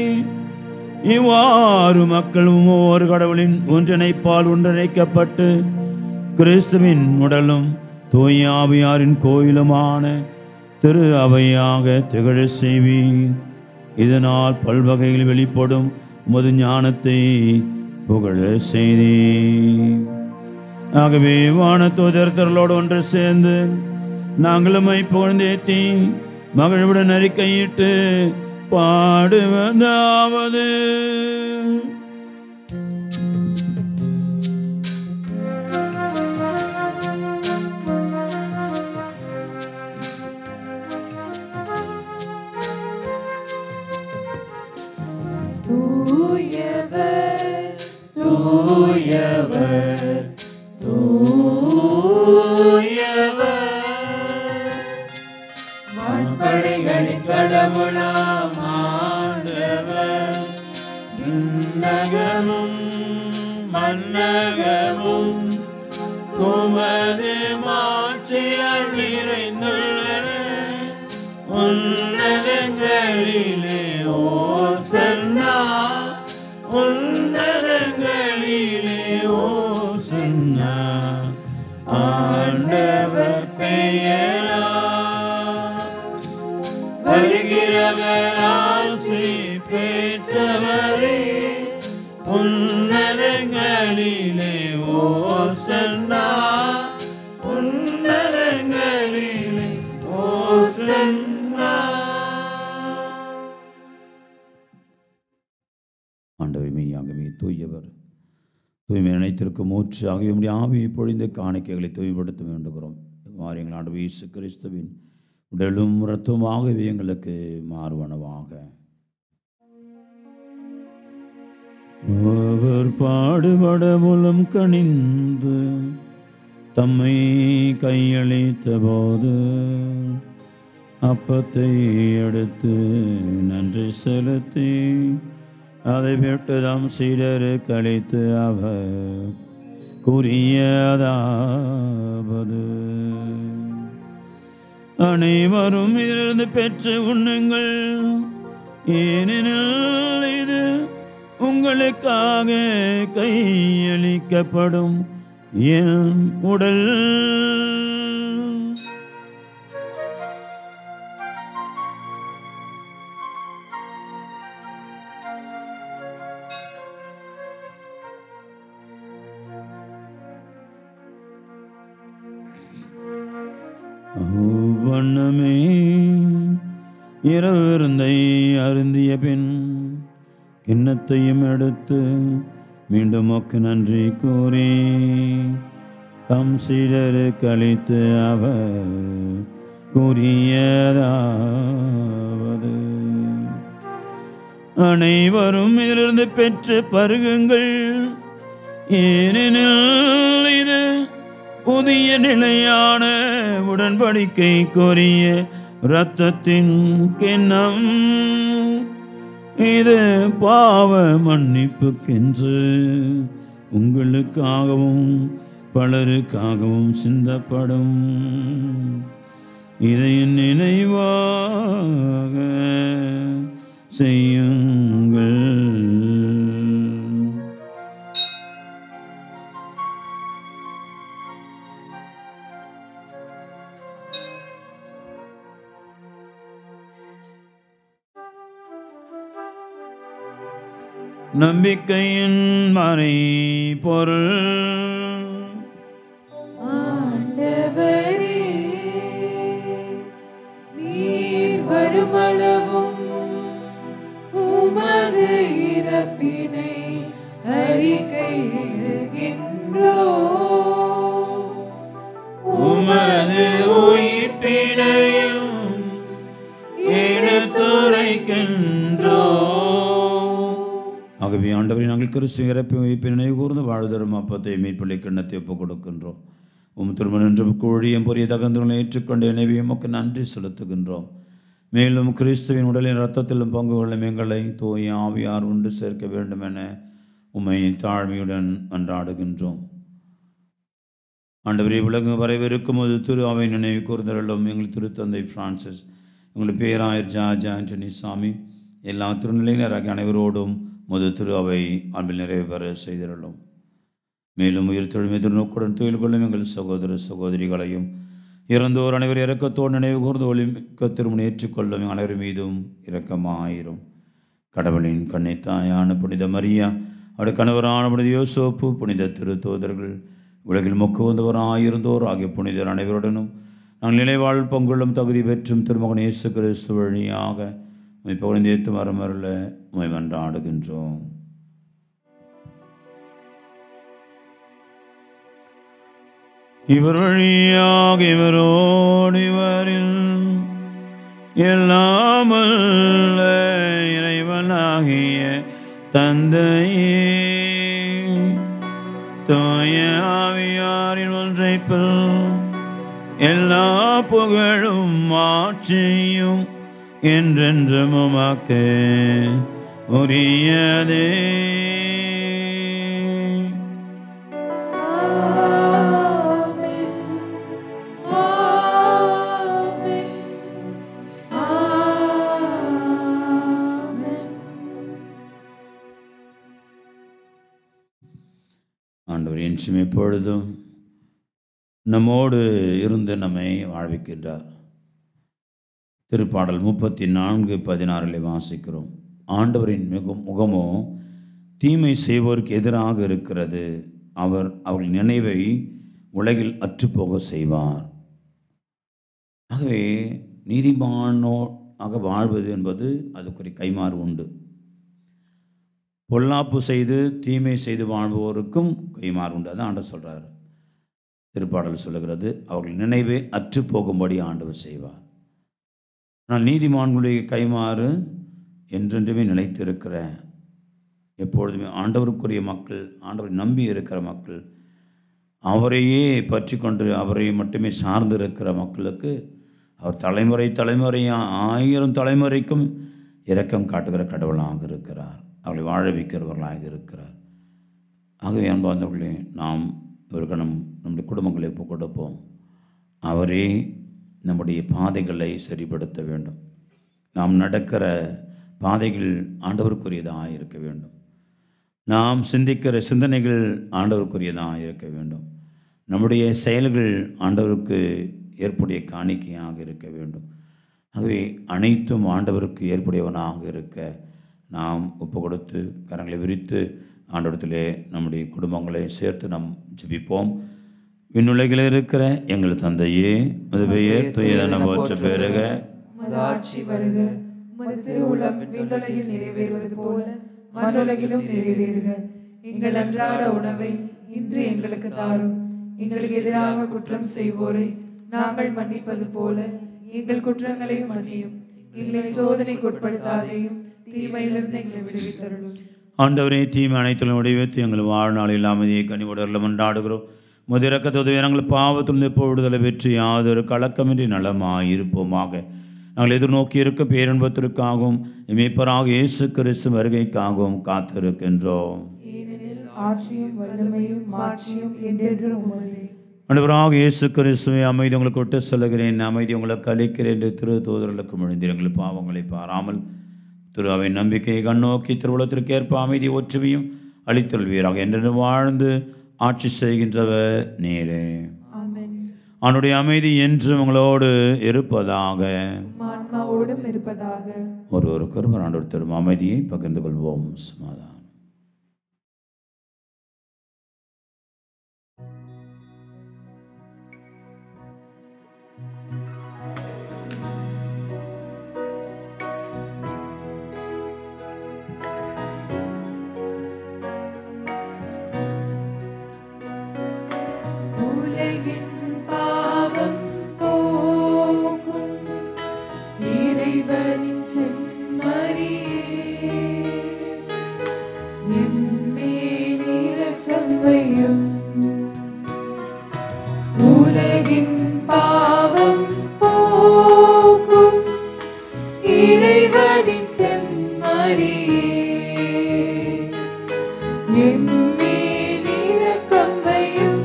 இவ்வாறு மக்கள் ஒவ்வொரு கடவுளின் ஒன்றிணைப்பால் ஒன்றிணைக்கப்பட்டு கிறிஸ்துவின் உடலும் தூயாவியாரின் கோயிலுமான திரு அவையாக திகழ செய்வீர் இதனால் பல்வகையில் வெளிப்படும் உமது ஞானத்தை புகழ செய்தீர் ஆகவே வானத்தோதரத்தர்களோடு ஒன்று சேர்ந்து நாங்களும் புகழ்ந்தேத்தி மகிழ்வுடன் அறிக்கையிட்டு பாடுவதாவது தூயவர் தூயவர் தூயவர் வான்படைகளின் கடவுளாம் ஆண்டவர் விண்ணகமும் மன்னகமும் உமது மாட்சியால் நிறைந்துள்ளன உன்னதங்களிலே ஓசன்னா உன்னதங்களிலே ஓசன்னா ஆண்டவர் பெயரா வருகிறவர் ஆசி பெற்றவரே உன்னதங்களிலே ஓசன்னா உன்னதங்களிலே ஓசன்னா ஆண்டவை மெய்யாகவே தூயவர் தூய்மை நினைத்திருக்கும் மூச்சு ஆகிய உம்முடைய ஆவியை பொழிந்து காணிக்கைகளை தூய்மைப்படுத்த வேண்டுகிறோம் வாரியங்கள் ஆண்டு இயேசு கிறிஸ்துவின் உடலும் இரத்தமாகவே எங்களுக்கு மாறுவனவாக அவர் பாடுபட மூலம் கணிந்து தம்மை கையளித்த போது அப்பத்தை எடுத்து நன்றி செலுத்தி அதை விட்டு தம் சீடரு கழித்து அவர் கூறியதாவது அனைவரும் இதிலிருந்து பெற்று உண்ணுங்கள் ஏனெனில் இது உங்களுக்காக கையளிக்கப்படும் என் உடல் வண்ணமே இரவிருந்தை அருந்திய பின் கிண்ணத்தையும் எடுத்து மீண்டும் மொக்கு நன்றி கூறி தம் சீடருக்கு அளித்து அவர் கூறியதாவது அனைவரும் இதிலிருந்து பெற்று பருகுங்கள் ஏனெனில் இது புதிய நிலையான உடன்படிக்கை கோரிய இரத்தத்தின் கிண்ணம் இது பாவ மன்னிப்புக்கென்று உங்களுக்காகவும் பலருக்காகவும் சிந்தப்படும் இதை நினைவாக செய்யுங்கள் நம்பிக்கையின் மறை பொருள் ஆண்டவரே நீர் வருமளவும் உமது இறப்பினை அறிக்கையிடுகின்றோ உமது உயிர்ப்பினையும் எடுத்துரைக்கின்றோ ஆகவே ஆண்டவரை நாங்கள் கிறிஸ்து இறப்பை உயிர்ப்பை நினைவு கூர்ந்து வாழ்தரும் அப்பத்தை மீட்பள்ளி கிண்ணத்தை ஒப்புக் கொடுக்கின்றோம் உம் திருமணம் என்றும் கோழியும் பொரிய தகந்துகளை ஏற்றுக்கொண்ட நினைவையும் உமக்கு நன்றி செலுத்துகின்றோம் மேலும் கிறிஸ்துவின் உடலின் இரத்தத்திலும் பங்கு கொள்ளும் எங்களை தூய ஆவியார் உண்டு சேர்க்க வேண்டும் என உம்மை தாழ்மையுடன் அன்றாடுகின்றோம் ஆண்டவரே உலகம் வரவிருக்கும் போது திரு அவை நினைவு கூர்ந்தருளும் எங்கள் திருத்தந்தை பிரான்சிஸ் எங்கள் பேராயர் ஜார்ஜ் ஆண்டனி சாமி எல்லா திருநிலையினராகிய அனைவரோடும் முது திரு அவை அன்பில் நிறைவு பெற செய்திருளும் மேலும் உயிர் தொழில் எதிர்நோக்குடன் தொழில் கொள்ளும் எங்கள் சகோதர சகோதரிகளையும் இறந்தோர் அனைவர் இறக்கத்தோடு நினைவு கூர்ந்து ஒளிமிக்க திருமணம் ஏற்றுக்கொள்ளும் எங்கள் அனைவர் மீதும் இரக்கமாயிரும் கடவுளின் கண்ணை தாயான புனித மரியா அவருடைய கணவரான புனித யோசோப்பு புனித திருத்தோதர்கள் உலகில் முக்குவந்தவராயிருந்தோர் ஆகிய புனிதர் அனைவருடனும் நாங்கள் நிலைவாழ் பங்குள்ளும் தகுதி பெற்றும் திருமகன் இயேசு கிறிஸ்து வழியாக உமை புகழ்ந்தேத்து மரமருள உமை மன்றாடுகின்றோம் இவர் வழியாக இவரோடு இவரில் எல்லாமல்ல இறைவனாகிய தந்தையே தூய ஆவியாரின் ஒன்றைப்பில் எல்லா புகழும் ஆட்சியும் என்றென்றும் உமக்கு உரியதே ஆண்டவர் என்றும் எப்பொழுதும் நம்மோடு இருந்து நம்மை வாழ்விக்கின்றார் திருப்பாடல் முப்பத்தி நான்கு பதினாறில் வாசிக்கிறோம் ஆண்டவரின் மிகும் முகமோ தீமை செய்வோருக்கு எதிராக இருக்கிறது அவர் அவர்கள் நினைவை உலகில் அற்றுப்போக செய்வார் ஆகவே நீதிமானோ ஆக வாழ்வது என்பது அதுக்குரிய கைமாறு உண்டு பொல்லாப்பு செய்து தீமை செய்து வாழ்பவருக்கும் கைமாறு உண்டு அதான் ஆண்டவர் சொல்கிறார் திருப்பாடல் சொல்லுகிறது அவர்கள் நினைவே அற்று போகும்படி ஆண்டவர் செய்வார் ஆனால் நீதிமான்களுடைய கைமாறு என்றென்றுமே நிலைத்திருக்கிற எப்பொழுதுமே ஆண்டவருக்குரிய மக்கள் ஆண்டவரை நம்பி இருக்கிற மக்கள் அவரையே பற்றி கொண்டு அவரை மட்டுமே சார்ந்து இருக்கிற மக்களுக்கு அவர் தலைமுறை தலைமுறையாக ஆயிரம் தலைமுறைக்கும் இரக்கம் காட்டுகிற கடவுளாக இருக்கிறார் அவளை வாழ வைக்கிறவர்களாக இருக்கிறார் ஆகவே அன்பார்ந்தவர்களே நாம் ஒரு கணம் நம்முடைய குடும்பங்களை ஒப்புக் கொடுப்போம் அவரே நம்முடைய பாதைகளை சரிப்படுத்த வேண்டும் நாம் நடக்கிற பாதைகள் ஆண்டவருக்குரியதாக இருக்க வேண்டும் நாம் சிந்திக்கிற சிந்தனைகள் ஆண்டவருக்குரியதாக இருக்க வேண்டும் நம்முடைய செயல்கள் ஆண்டவருக்கு ஏற்புடைய காணிக்கையாக இருக்க வேண்டும் ஆகவே அனைத்தும் ஆண்டவருக்கு ஏற்புடையவனாக இருக்க நாம் ஒப்பு கொடுத்து கரங்களை விரித்து ஆண்டவரத்திலே நம்முடைய குடும்பங்களை சேர்த்து நாம் ஜெபிப்போம் விண்ணுலகில் இருக்கிற எங்கள் தந்தையே அது பெயர் துயதன போற்ற பெருக உமது ஆட்சி வருக உமது திருவுளம் விண்ணுலகில் நிறைவேறுவது போல மண்ணுலகிலும் நிறைவேறுக எங்கள் அன்றாட உணவை இன்று எங்களுக்கு தாரும் எங்களுக்கு எதிராக குற்றம் செய்வோரை நாங்கள் மன்னிப்பது போல எங்கள் குற்றங்களையும் மன்னியும் எங்களை சோதனைக்கு உட்படுத்தாதையும் தீமையிலிருந்து எங்களை விடுவித்தருளும் ஆண்டவரே தீமை அனைத்திலும் வடிவத்து எங்கள் வாழ்நாளில் அமைதியை கனிவுடரில் மன்றாடுகிறோம் முதிரக்கத்தது எங்கள் பாவத்தில் எப்பொழுதலை வெற்றி யாதொரு கலக்கமின்றி நலமாயிருப்போமாக நாங்கள் எதிர்நோக்கி இருக்க பேரன்பத்திற்காகவும் இமைப்பராக இயேசு கிறிஸ்து வருகைக்காகவும் காத்திருக்கின்றோம் ஏனெனில் ஆட்சியும் வல்லமையும் மாட்சியும் என்றென்றும் உமதே ஆண்டவராக இயேசு கிறிஸ்துவை அமைதி உங்களுக்கு விட்டு சொல்லுகிறேன் அமைதி உங்களுக்கு அளிக்கிறேன் என்று திரு தூதர்களுக்கு முழிந்தீர் எங்கள் பாவங்களை பாராமல் திரு அவை நம்பிக்கையை கண்ணோக்கி திருவுளத்திற்கு ஏற்ப அமைதி ஒற்றுமையும் அளித்தல்வீராக என்று வாழ்ந்து ஆட்சி செய்கின்றவர் நீரே ஆமென் அவனுடைய அமைதி என்றும் உங்களோடு இருப்பதாக உம் ஆன்மாவோடும் இருப்பதாக ஒருவருக்கு ஒருவர் ஆண்டவர் தரும் அமைதியை பகிர்ந்து கொள்வோம் சமாதானம் உலகின் பாவம் போக்கும் இறைவனின் செம்மறியே எம்மேல் இரக்கம் வையும் உலகின் பாவம் போக்கும் இறைவனின் செம்மறியே எம்மேல் இரக்கம் வையும்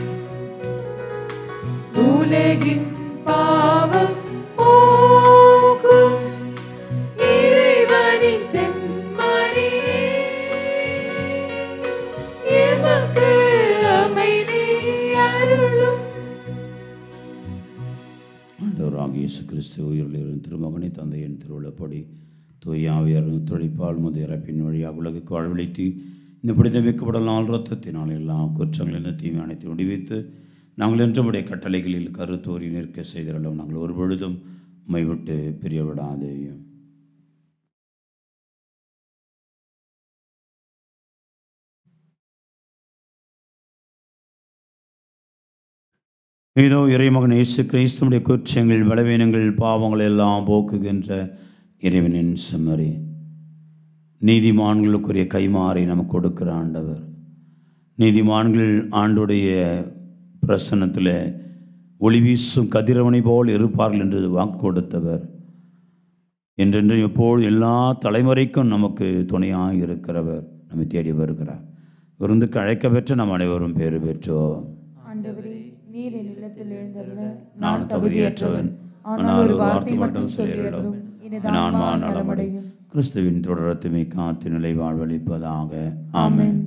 உலகின் பாவம் போக்கும் இறைவனின் செம்மறியே எமக்கு அமைதி அருளும் ஆண்டவராக இயேசு கிறிஸ்து உயிரில் திருமகனை தந்தையின் திருவிழப்படி தூயாவியர் துடைப்பால் முது இறப்பின் வழியாக உலகுக்கு வாழ்வழித்து இந்த பிடித்த வைக்கப்படலாம் இரத்தத்தினால் எல்லா குற்றங்களிலிருந்து தீமை அனைத்து முடிவித்து நாங்கள் என்றுடைய கட்டளைகளில் கருத்தோறி நிற்க செய்திருந்தோம் நாங்கள் ஒரு பொழுதும் உம்மை விட்டு பிரிய விடாதேயும் இதோ இறைமகன் இயேசு கிறிஸ்துடைய குற்றங்கள் பலவீனங்கள் பாவங்கள் எல்லாம் போக்குகின்ற இறைவனின் செம்மறி நீதிமான்களுக்குரிய கைமாறை நமக்கு கொடுக்கிற ஆண்டவர் நீதிமான்கள் ஆண்டுடைய பிரசன்னத்தில் ஒளி வீசும் கதிரவனை போல் இருப்பார்கள் என்று வாக்கு கொடுத்தவர் என்றென்று எப்போது எல்லா தலைமுறைக்கும் நமக்கு துணையாக இருக்கிறவர் நம்மை தேடி வருகிறார் விருந்துக்கு அழைக்க பெற்ற நாம் அனைவரும் பேறு பெற்றோம் ஆண்டவரே நீர் என் இல்லத்தில் எழுந்தருள நான் தகுதியற்றவன் ஆனால் ஒரு வார்த்தை மட்டும் சொல்லிவிடும் என் ஆன்மா நலமடையும் கிறிஸ்துவின் தொடரத்துமை காத்து நிலை வாழ்வளிப்பதாக ஆமென்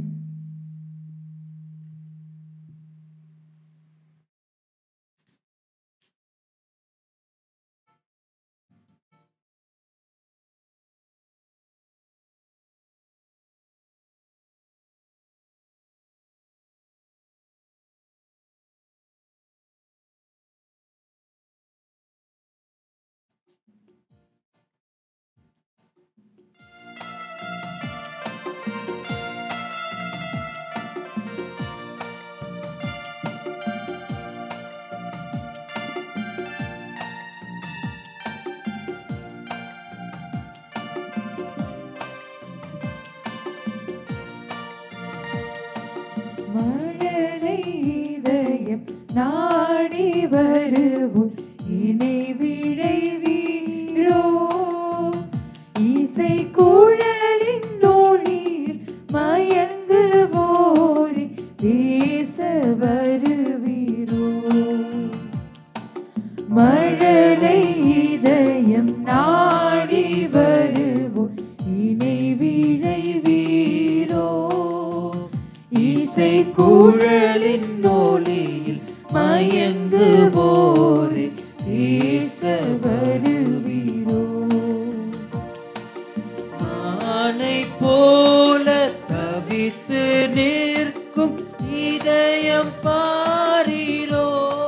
மழலை இதயம் நாடி வருவோம் இணை விழைவீரோ இசை குழலின் நோளில் மயங்குவோரி பேச வருவீரோ மழலை இதயம் நாடி வருவோம் இணை விழைவீரோ இசை குழலின் ஒளியில் மயங்குவோரே பேச வருவீரோ ஆனை போல தவித்து நிற்கும் இதயம் பாரீரோ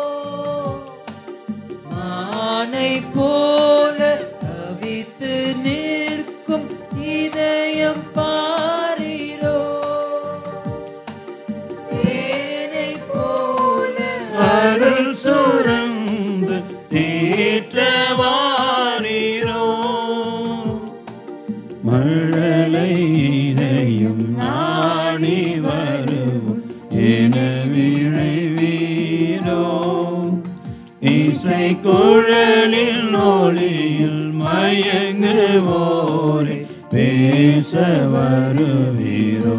ஆனை போல தவித்து நிற்கும் இதயம் பாரீரோ தேனை போல அருள் சுரந்து தேற்றவாரீரோ மழலை இதயம் நாடி வருவோம் என விழைவீரோ இசை குழலில் ஒளியில் மயங்குவோரே பேச வருவீரோ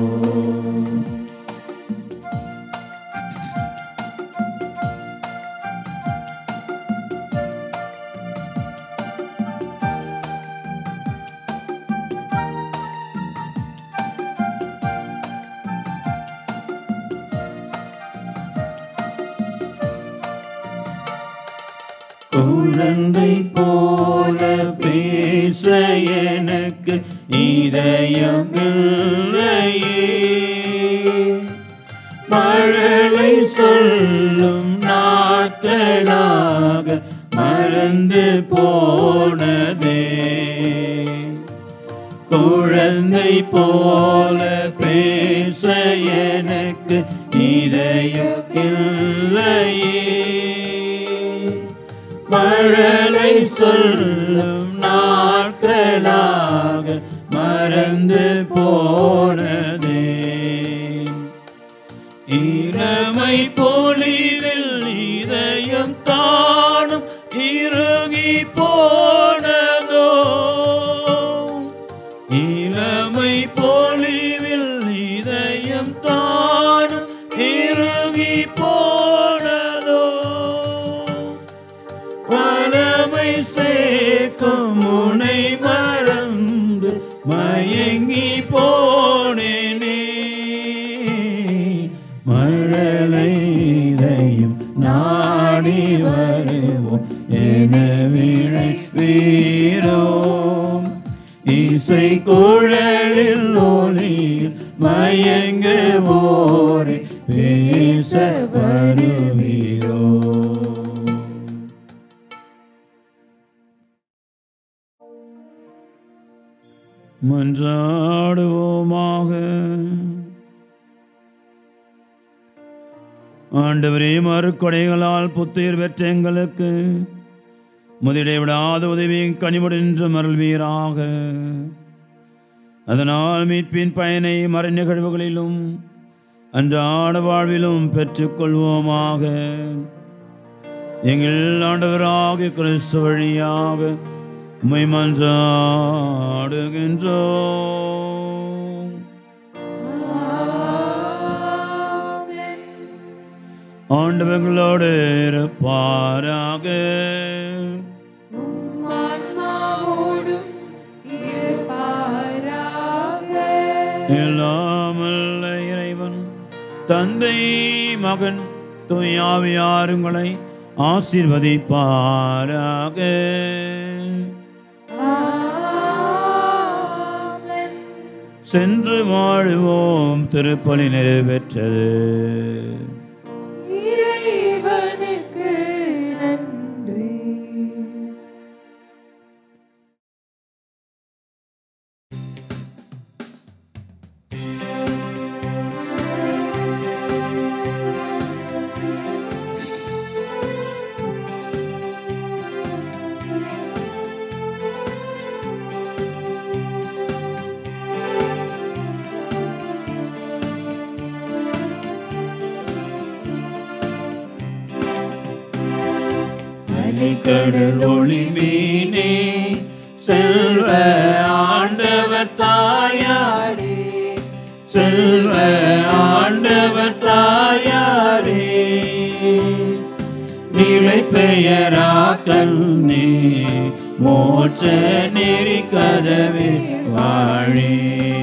குழந்தை போல பேச எனக்கு இதயம் இல்லையே மழலை சொல்லும் நாட்களாக மறந்து போனதே குழந்தை போல பேச எனக்கு இதயம் இல்லையே மழலை சொல்லும் நாட்களாக மறந்து போனதே இளமை பொலிவில் இதயம் தானும் இறுகி போனதோ இளமை பொலிவில் இதயம் தானும் இறுகி போனதோ வளமை சேர்க்கும் முனை மறந்து மயங்கி போனேனே மழலை இதயம் நாடி வருவோம் என விழை வீரோம் இசை குழலில் ஒளியில் மயங்குவோரே பேச வருவீரோ மன்றாடுவோமாக ஆண்டவரே மறுக்கொடைகளால் புத்துயிர் பெற்ற எங்களுக்கு முதிரை விடாத உதவியும் கனிவுடென்று மருள்வீராக அதனால் மீட்பின் பயனை மறை நிகழ்வுகளிலும் அன்றாட வாழ்விலும் பெற்றுக்கொள்வோமாக எங்கள் ஆண்டவராக கிறிஸ்து வழியாக உம்மை மன்றாடுகின்றோம் ஆண்டவங்களோடு இருப்பாராக ஆன்மாவோடும் இருப்பாராக எல்லாமல்ல இறைவன் தந்தை மகன் தூயாவியாருங்களை ஆசீர்வதிப்பாராக ஆமென் சென்று வாழுவோம் திருப்பலி நிறைவேற்றது இறைவனுக்கு நன்றி கடல் ஒளி மீனே செல்வ ஆண்டவர் தாயாரே செல்வ ஆண்டவர் தாயாரே நிலை பெயராக்கல் நீ மோட்ச நெறி கதவே வாழி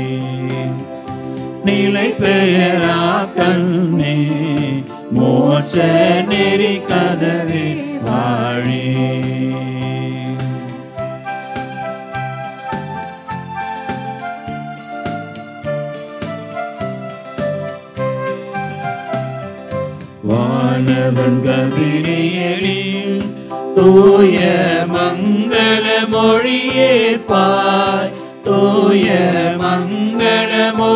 நிலை பெயராக்கல் நீ மோட்ச நெறி கதவே வாழி வானவன் கபிரியலில் தூய மங்கள மொழியேற்பாய் தூய மங்கள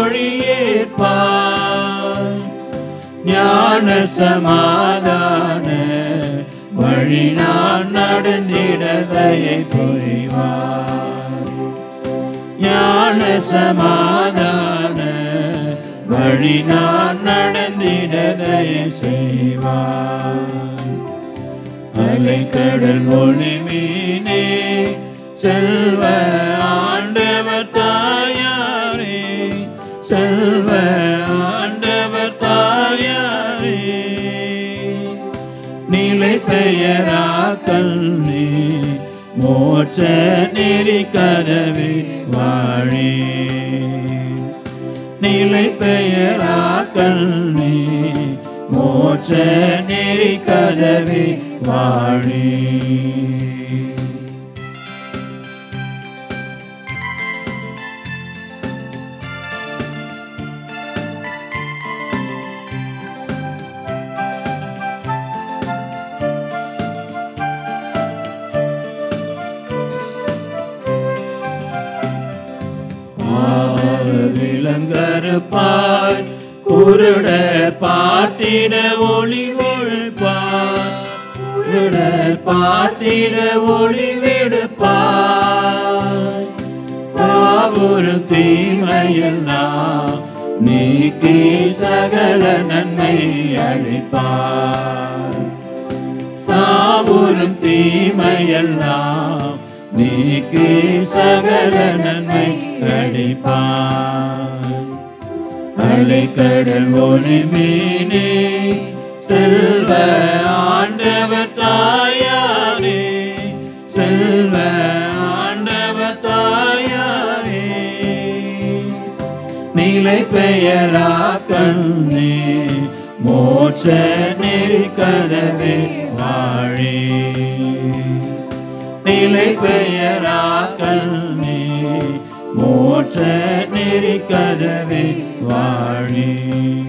மொழியேற்பாய் ஞான சமாதான வழி நான் நடந்திட தயை புரிவாய் ஞான சமாதான வழி நான் நடந்திட தயை செய்வாய் அலைக்கடல் மொழி மீனே செல்வ ஆண்டவர் தாயாரே செல்வ ஆண்டவர் தாயாரே நிலை பெயராக்கல் நீ மோட்ச நெறி கதவே வாழி நிலை பெயராக்கல் நீ மோட்ச நெறி கதவே வாழி விலங்கருப்பாய் குருடர் பார்த்திட ஒளி ஒழிப்பாய் குருடர் பார்த்திட ஒளி விடுப்பாய் சாவுரு தீமையெல்லாம் நீக்கி சகல நன்மை அளிப்பாய் சாவுரும் தீமையெல்லாம் நீக்கி சகல நன்மை அளிப்பாய் அலைக்கடல் ஒளி மீனே செல்வ ஆண்டவர் தாயாரே செல்வ ஆண்டவர் தாயாரே நிலை பெயராக்கல் நீ மோட்ச நெறி கதவே வாழி நிலை பெயராக்கல் நீ மோட்ச நெறி கதவே வாழி